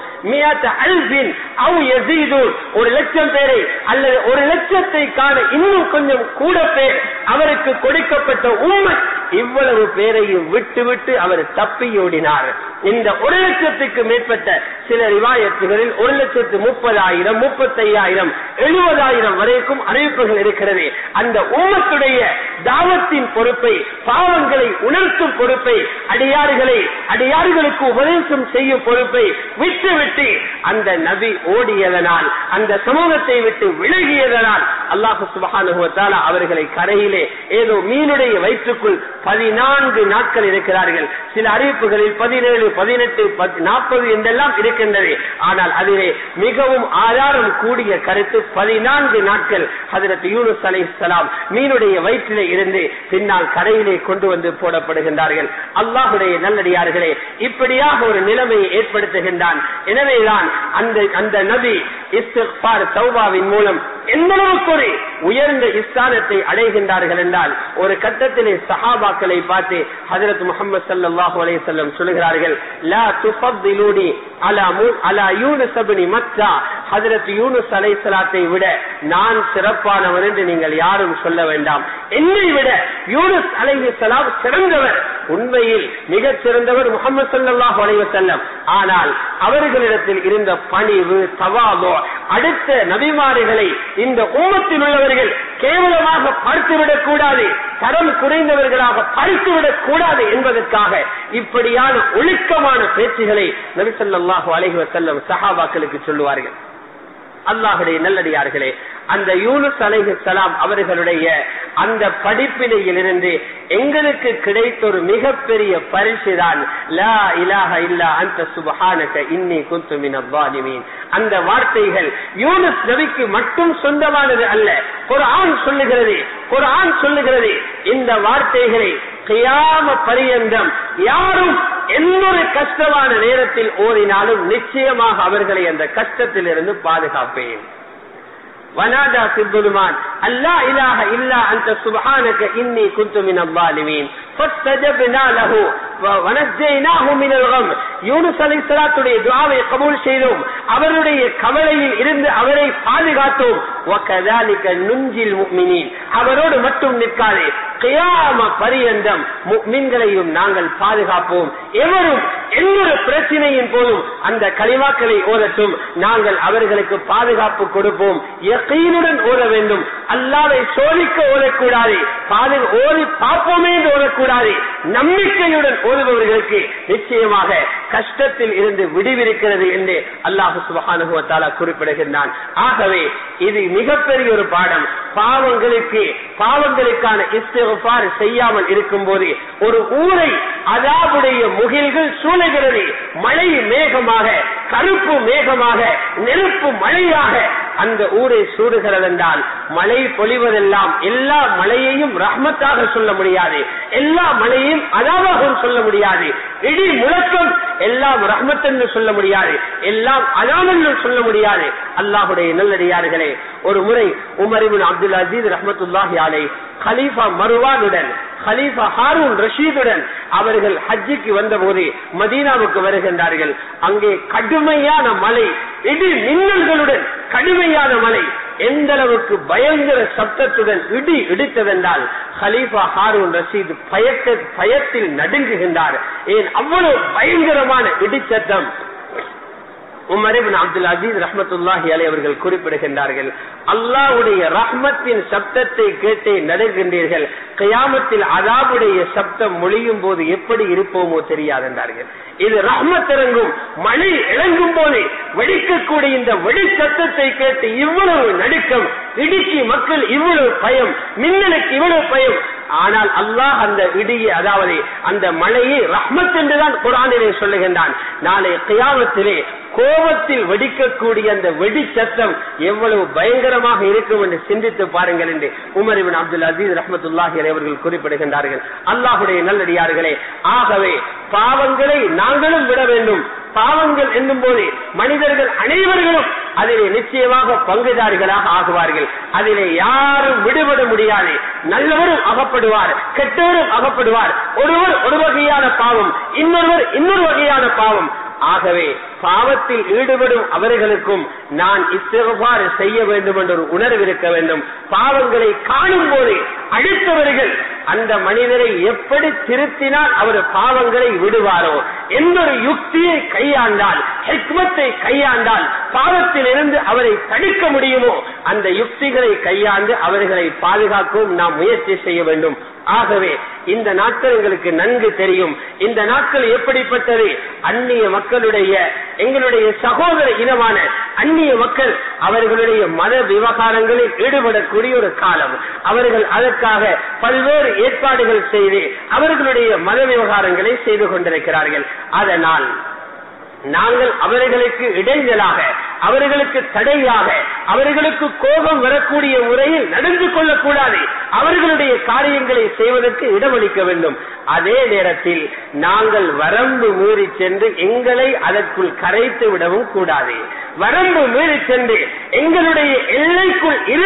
ஒரு லட்சம் பேரை அல்லது ஒரு லட்சத்தை காண இன்னும் கொஞ்சம் கூட பேர் அவருக்கு கொடுக்கப்பட்ட உண்மை இவ்வளவு பேரையும் விட்டு விட்டு அவர் தப்பியோடினார் இந்த ஒரு லட்சத்துக்கு மேற்பட்ட சில ரிவாயத்துகளில் ஒரு லட்சத்து முப்பதாயிரம் முப்பத்தையாயிரம் எழுபதாயிரம் வரைக்கும் அறிவிப்புகள் இருக்கிறது அந்த உம்மத்துடைய தாவத்தின் பொறுப்பை பாவங்களை உணர்த்தும் பொறுப்பை அடியாறுகளை அடியாறுகளுக்கு உபதேசம் செய்யும் பொறுப்பை விட்டுவிட்டு அந்த நபி ஓடியதனால் அந்த சமூகத்தை விட்டு விலகியதனால் அல்லாஹு சுபகானுவத்தால் அவர்களை கரையிலே ஏதோ மீனுடைய வயிற்றுக்குள் பதினான்கு நாட்கள் இருக்கிறார்கள் சில அறிவிப்புகளில் பதினேழு பதினெட்டு நாற்பது என்றெல்லாம் இருக்கின்றது ஆனால் அதிலே மிகவும் ஆதாரம் கூடிய கருத்து பதினான்கு நாட்கள் ஹதரத் யூனுஸ் அலை சலாம் மீனுடைய வயிற்றிலே இருந்து பின்னால் கரையிலே கொண்டு வந்து போடப்படுகின்றார்கள் அல்லாஹுடைய நல்லடியார்களே இப்படியாக ஒரு நிலைமையை ஏற்படுத்துகின்றான் எனவேதான் அந்த அந்த நபி இஸ்திஃபார் தௌபாவின் மூலம் எந்த அளவுக்கு ஒரு உயர்ந்த இஸ்தானத்தை அடைகின்றார்கள் என்றால் ஒரு கட்டத்திலே சஹாபாக்களை பார்த்து ஹஜரத் முகமது சல்லாஹூ அலையம் சொல்லுகிறார்கள் லா துஃபத்திலூனி அலா மு அலா யூனுஸ் அப்னி மத்தா ஹஜரத் யூனுஸ் அலைஹிஸ்ஸலாத்தை விட நான் சிறப்பானவன் என்று நீங்கள் யாரும் சொல்ல வேண்டாம் என்னை விட யூனுஸ் அலைஹிஸ்ஸலாம் சிறந்தவர் உண்மையில் மிகச் சிறந்தவர் முகமது சல்லாஹ் அலைவசல்லம் ஆனால் அவர்களிடத்தில் இருந்த பணிவு தவாபோ அடுத்த நபிமாறுகளை இந்த உம்மத்தில் உள்ளவர்கள் கேவலமாக பார்த்துவிடக் கூடாது தரம் குறைந்தவர்களாக பார்த்துவிடக் கூடாது என்பதற்காக இப்படியான ஒழுக்கமான பேச்சுகளை நபிசல்லாஹு அலைஹி வசல்லம் சஹாபாக்களுக்கு சொல்லுவார்கள் அல்லாஹுடைய நல்லடியார்களே அந்த யூனுஸ் அலைஹி சலாம் அவர்களுடைய அந்த படிப்பினையிலிருந்து எங்களுக்கு கிடைத்த ஒரு மிகப்பெரிய பரிசு தான் லா இலாஹ இல்லா அந்த சுபஹானக இன்னி குந்து மின வாலிமீன் அந்த வார்த்தைகள் யூனுஸ் நபிக்கு மட்டும் சொந்தமானது அல்ல குர்ஆன் சொல்லுகிறது குர்ஆன் சொல்லுகிறது இந்த வார்த்தைகளை கியாம பரியந்தம் யாரும் எந்த ஒரு கஷ்டமான நேரத்தில் ஓடினாலும் நிச்சயமாக அவர்களை அந்த கஷ்டத்திலிருந்து பாதுகாப்பேன் ونادى في الظلمات أن لا إله إلا أنت سبحانك إني كنت من الظالمين فاستجبنا له ونجيناه من الغم யூனுஸ் அலைஹிஸ்ஸலாத்துடைய துஆவை கபூல் செய்தோம் அவருடைய கவலையில் இருந்து அவரை பாதுகாத்தோம் وكذلك ننجي المؤمنين அவரோடு மட்டும் நிற்காதே கியாம பரியந்தம் முக்மின்களையும் நாங்கள் பாதுகாப்போம் எவரும் எந்தொரு பிரச்சனையின் போதும் அந்த களிமாக்களை ஓதட்டும் நாங்கள் அவர்களுக்கு பாதுகாப்பு கொடுப்போம் யக்கீனுடன் ஓத வேண்டும் அல்லாவை சோதிக்க ஓதக்கூடாது பாது ஓதி பார்ப்போமே என்று ஓதக்கூடாது நம்பிக்கையுடன் ஓதுபவர்களுக்கு நிச்சயமாக கஷ்டத்தில் இருந்து விடுவிருக்கிறது என்று அல்லாஹு சுபஹானுவத்தாலா குறிப்பிடுகின்றான் ஆகவே இது மிகப்பெரிய ஒரு பாடம் பாவங்களுக்கு பாவங்களுக்கான இஸ்திஃபார் செய்யாமல் இருக்கும் போது ஒரு ஊரை அதாவுடைய முகில்கள் சூழுகிறது மழை மேகமாக கருப்பு மேகமாக நெருப்பு மழையாக அந்த ஊரை சூடுகிறது என்றால் மழை பொழிவதெல்லாம் எல்லா மழையையும் ரஹ்மத்தாக சொல்ல முடியாது எல்லா மழையையும் அதாவாகவும் சொல்ல முடியாது இடி முழக்கம் எல்லாம் ரஹ்மத் என்று சொல்ல முடியாது எல்லாம் அதாம் என்று சொல்ல முடியாது அல்லாஹுடைய நல்லடியார்களே ஒரு முறை உமரிபின் அப்துல் அசீஸ் ரஹமத்துல்லாஹி அலை கலீஃபா மருவானுடன் ஹலீஃபா ஹாரூன் ரஷீதுடன் அவர்கள் ஹஜ்ஜிக்கு வந்தபோது மதீனாவுக்கு வருகின்றார்கள் அங்கே கடுமையான மழை இடி மின்னல்களுடன் கடுமையான மழை எந்த அளவுக்கு பயங்கர சப்தத்துடன் இடி இடித்ததென்றால் ஹலீஃபா ஹாரூன் ரஷீத் பயத்த பயத்தில் நடுங்குகின்றார் ஏன் அவ்வளவு பயங்கரமான இடிச்சத்தம் உமரிபின் அப்துல் அசீஸ் ரஹமத்துல்லாஹி அலை அவர்கள் குறிப்பிடுகின்றார்கள் அல்லாவுடைய ரஹ்மத்தின் சப்தத்தை கேட்டே நடுகின்றீர்கள் கயாமத்தில் அதாவுடைய சப்தம் மொழியும் போது எப்படி இருப்போமோ தெரியாதென்றார்கள் இது ரஹ்மத் இறங்கும் மழை இறங்கும் போது வெடிக்கக்கூடிய இந்த வெடி சத்தத்தை கேட்டு இவ்வளவு நடுக்கம் இடிக்கு மக்கள் இவ்வளவு பயம் மின்னலுக்கு இவ்வளவு பயம் ஆனால் அல்லாஹ் அந்த இடியை அதாவது அந்த மழையை ரஹ்மத் என்றுதான் குரானிலே சொல்லுகின்றான் நாளை கியாமத்திலே கோபத்தில் வெடிக்கக்கூடிய அந்த வெடி சத்தம் எவ்வளவு பயங்கரமாக இருக்கும் என்று சிந்தித்து பாருங்கள் என்று உமர் இபின் அப்துல் அசீஸ் ரஹமத்துல்லாஹி அவர்கள் குறிப்பிடுகின்றார்கள் அல்லாஹுடைய நல்லடியார்களே ஆகவே பாவங்களை நாங்களும் விட வேண்டும் பாவங்கள் என்னும் போது மனிதர்கள் அனைவர்களும் அதிலே நிச்சயமாக பங்குதாரிகளாக ஆகுவார்கள் அதிலே யாரும் விடுபட முடியாது நல்லவரும் அகப்படுவார் கெட்டவரும் அகப்படுவார் ஒருவர் ஒரு வகையான பாவம் இன்னொருவர் இன்னொரு வகையான பாவம் ஆகவே பாவத்தில் ஈடுபடும் அவர்களுக்கும் நான் இஸ்திகபார் செய்ய வேண்டும் என்ற ஒரு உணர்வு இருக்க வேண்டும் பாவங்களை காணும் போது அடுத்தவர்கள் அந்த மனிதரை எப்படி திருத்தினால் அவர் பாவங்களை விடுவாரோ எந்த ஒரு யுக்தியை கையாண்டால் ஹெக்மத்தை கையாண்டால் பாவத்திலிருந்து அவரை தடுக்க முடியுமோ அந்த யுக்திகளை கையாண்டு அவர்களை பாதுகாக்கவும் நாம் முயற்சி செய்ய வேண்டும் ஆகவே இந்த நாட்கள் எங்களுக்கு நன்கு தெரியும் இந்த நாட்கள் எப்படிப்பட்டது அந்நிய மக்களுடைய எங்களுடைய சகோதர இனமான அந்நிய மக்கள் அவர்களுடைய மத விவகாரங்களில் ஈடுபடக்கூடிய ஒரு காலம் அவர்கள் அதற்காக பல்வேறு ஏற்பாடுகள் செய்து அவர்களுடைய மத விவகாரங்களை செய்து கொண்டிருக்கிறார்கள் அதனால் நாங்கள் அவர்களுக்கு இடைஞ்சலாக அவர்களுக்கு தடையாக அவர்களுக்கு கோபம் வரக்கூடிய முறையில் நடந்து கொள்ளக்கூடாது அவர்களுடைய காரியங்களை செய்வதற்கு இடமளிக்க வேண்டும் அதே நேரத்தில் நாங்கள் வரம்பு மீறி சென்று எங்களை அதற்குள் கரைத்து விடவும் கூடாது வரம்பு மீறி சென்று எங்களுடைய எல்லைக்குள் இருந்துதான்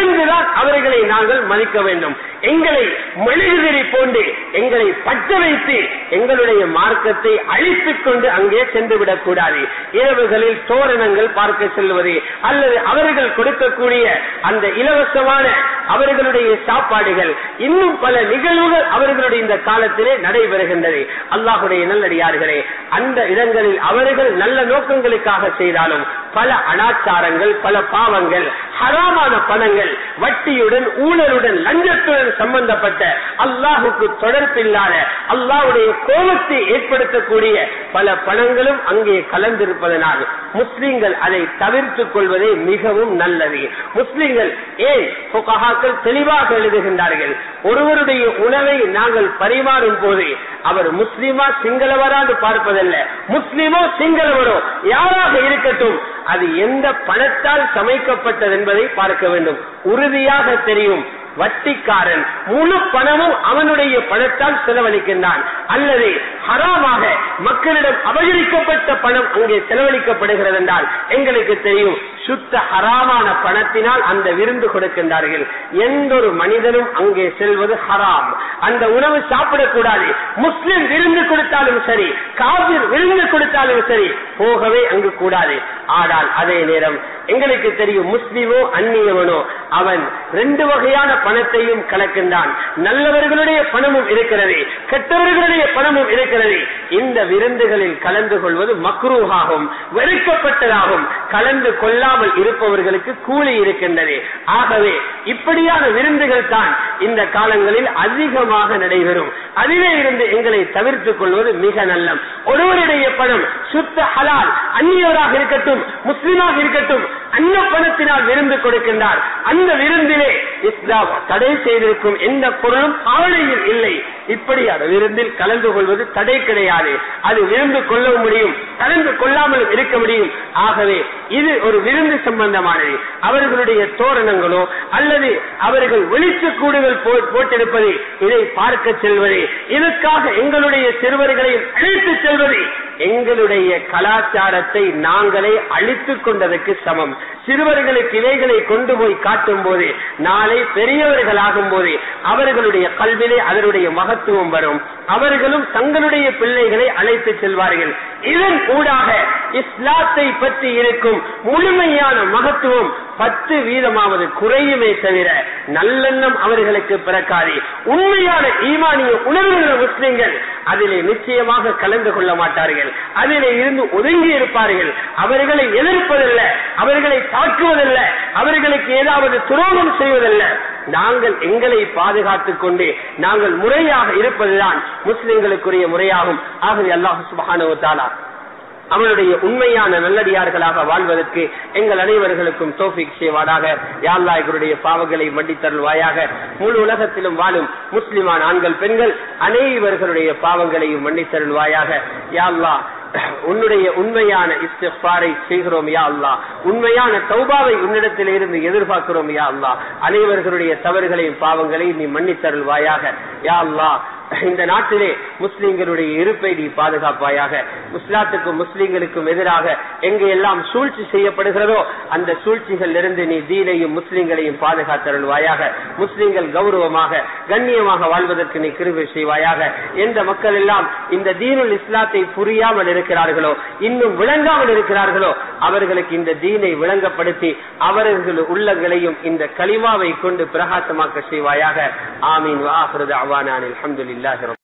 அவர்களை நாங்கள் மதிக்க வேண்டும் எங்களை மெழுகுதிரி போன்று எங்களை பற்ற வைத்து எங்களுடைய மார்க்கத்தை அழித்துக் கொண்டு அங்கே சென்று விடக்கூடாது இரவுகளில் தோரணங்கள் பார்க்க செல்வது அல்லது அவர்கள் கொடுக்கக்கூடிய அந்த இலவசமான அவர்களுடைய சாப்பாடுகள் இன்னும் பல நிகழ்வுகள் அவர்களுடைய இந்த காலத்திலே நடைபெறுகின்றது அல்லாஹுடைய நல்லடியார்களே அந்த இடங்களில் அவர்கள் நல்ல நோக்கங்களுக்காக செய்தாலும் பல அனாச்சாரங்கள் பல பாவங்கள் ஹராமான பணங்கள் வட்டியுடன் ஊழலுடன் லஞ்சத்துடன் சம்பந்தப்பட்ட அல்லாஹுக்கு தொடர்பில்லாத அல்லாஹுடைய கோபத்தை ஏற்படுத்தக்கூடிய பல பணங்களும் அங்கே கலந்திருப்பதனால் முஸ்லிம்கள் அதை தவிர்த்துக் கொள்வதே மிகவும் நல்லது முஸ்லிம்கள் ஏன் புகஹாக்கள் தெளிவாக எழுதுகின்றார்கள் ஒருவருடைய உணவை நாங்கள் பரிமாறும் போது அவர் முஸ்லிமா சிங்களவரான்னு பார்ப்பதல்ல முஸ்லிமோ சிங்களவரோ யாராக இருக்கட்டும் அது எந்த பணத்தால் சமைக்கப்பட்டது என்பதை பார்க்க வேண்டும் உறுதியாக தெரியும் வட்டிக்காரன் முழு பணமும் அவனுடைய பணத்தால் செலவழிக்கின்றான் அல்லது ஹராமாக மக்களிடம் அபகரிக்கப்பட்ட பணம் அங்கே செலவழிக்கப்படுகிறது என்றால் எங்களுக்கு தெரியும் சுத்த ஹராமான பணத்தினால் அந்த விருந்து கொடுக்கின்றார்கள் எந்த ஒரு மனிதனும் அங்கே செல்வது ஹராம் அந்த உணவு சாப்பிடக்கூடாது முஸ்லிம் விருந்து கொடுத்தாலும் சரி காவிர் விருந்து கொடுத்தாலும் சரி போகவே அங்கு கூடாது ஆனால் அதே நேரம் எங்களுக்கு தெரியும் முஸ்லிமோ அந்நியவனோ அவன் ரெண்டு வகையான பணத்தையும் கலக்கின்றான் நல்லவர்களுடைய பணமும் இருக்கிறது கெட்டவர்களுடைய பணமும் இருக்கிறது இந்த விருந்துகளில் கலந்து கொள்வது மக்ரூஹாகும் வெறுக்கப்பட்டதாகும் கலந்து கொள்ளாமல் இருப்பவர்களுக்கு கூலி இருக்கின்றது ஆகவே இப்படியான விருந்துகள் தான் இந்த காலங்களில் அதிகமாக நடைபெறும் அதிலே இருந்து எங்களை தவிர்த்துக் கொள்வது மிக நல்லம் ஒருவருடைய பணம் சுத்த ஹலால் அந்நியவராக இருக்கட்டும் முஸ்லிமாக இருக்கட்டும் அந்த பணத்தினால் விருந்து கொடுக்கின்றார் அந்த விருந்திலே இஸ்லாம் தடை செய்திருக்கும் எந்த பொருளும் ஆணையில் இல்லை இப்படியான விருந்தில் கலந்து கொள்வது தடை கிடையாது அது விருந்து கொள்ள முடியும் கலந்து கொள்ளாமல் இருக்க முடியும் ஆகவே இது ஒரு விருந்து சம்பந்தமானது அவர்களுடைய தோரணங்களோ அல்லது அவர்கள் வெளிச்ச கூடுகள் போட்டிருப்பது இதை பார்க்க செல்வது இதற்காக எங்களுடைய சிறுவர்களை அழைத்து செல்வது எங்களுடைய கலாச்சாரத்தை நாங்களே அழித்துக் கொண்டதற்கு சமம் சிறுவர்களுக்கு இவைகளை கொண்டு போய் காட்டும் போது நாளை பெரியவர்கள் ஆகும் போது அவர்களுடைய கல்விலே அதனுடைய மகத்துவம் வரும் அவர்களும் தங்களுடைய பிள்ளைகளை அழைத்து செல்வார்கள் இதன் ஊடாக இஸ்லாத்தை பற்றி இருக்கும் முழுமையான மகத்துவம் பத்து வீதமாவது குறையுமே தவிர நல்லெண்ணம் அவர்களுக்கு பிறக்காது உண்மையான ஈமானிய உணர்வுள்ள முஸ்லிம்கள் அதிலே நிச்சயமாக கலந்து கொள்ள மாட்டார்கள் அதிலே இருந்து ஒதுங்கி இருப்பார்கள் அவர்களை எதிர்ப்பதல்ல அவர்களை தாக்குவதல்ல அவர்களுக்கு ஏதாவது துரோகம் செய்வதல்ல நாங்கள் எங்களை பாதுகாத்துக் கொண்டு நாங்கள் முறையாக இருப்பதுதான் முஸ்லிம்களுக்குரிய முறையாகும் ஆகவே அல்லாஹு சுபானுவத்தாலா அவனுடைய உண்மையான நல்லடியார்களாக வாழ்வதற்கு எங்கள் அனைவர்களுக்கும் தோஃபிக் செய்வாடாக யாழ்லா எங்களுடைய பாவங்களை மன்னித்தருள்வாயாக முழு உலகத்திலும் வாழும் முஸ்லிமான ஆண்கள் பெண்கள் அனைவர்களுடைய பாவங்களையும் மன்னித்தருள்வாயாக யாழ்லா உன்னுடைய உண்மையான இஸ்திஃபாரை செய்கிறோம் யா அல்லா உண்மையான தௌபாவை உன்னிடத்தில் இருந்து எதிர்பார்க்கிறோம் யா அல்லா அனைவர்களுடைய தவறுகளையும் பாவங்களையும் நீ மன்னித்தருள்வாயாக யா அல்லா இந்த நாட்டிலே முஸ்லிம்களுடைய இருப்பை நீ பாதுகாப்பாயாக முஸ்லாத்துக்கும் முஸ்லிம்களுக்கும் எதிராக எங்கு எல்லாம் சூழ்ச்சி செய்யப்படுகிறதோ அந்த சூழ்ச்சிகள் இருந்து நீ தீனையும் முஸ்லிம்களையும் பாதுகாத்தருள்வாயாக முஸ்லிம்கள் கௌரவமாக கண்ணியமாக வாழ்வதற்கு நீ கிருபை செய்வாயாக எந்த மக்கள் எல்லாம் இந்த தீனுல் இஸ்லாத்தை புரியாமல் இருக்கிறார்களோ இன்னும் விளங்காமல் இருக்கிறார்களோ அவர்களுக்கு இந்த தீனை விளங்கப்படுத்தி அவர்கள் உள்ளங்களையும் இந்த களிமாவை கொண்டு பிரகாசமாக்க செய்வாயாக ஆமீன் வாஹிருது அவானான் அல்ஹம்துலில்லாஹி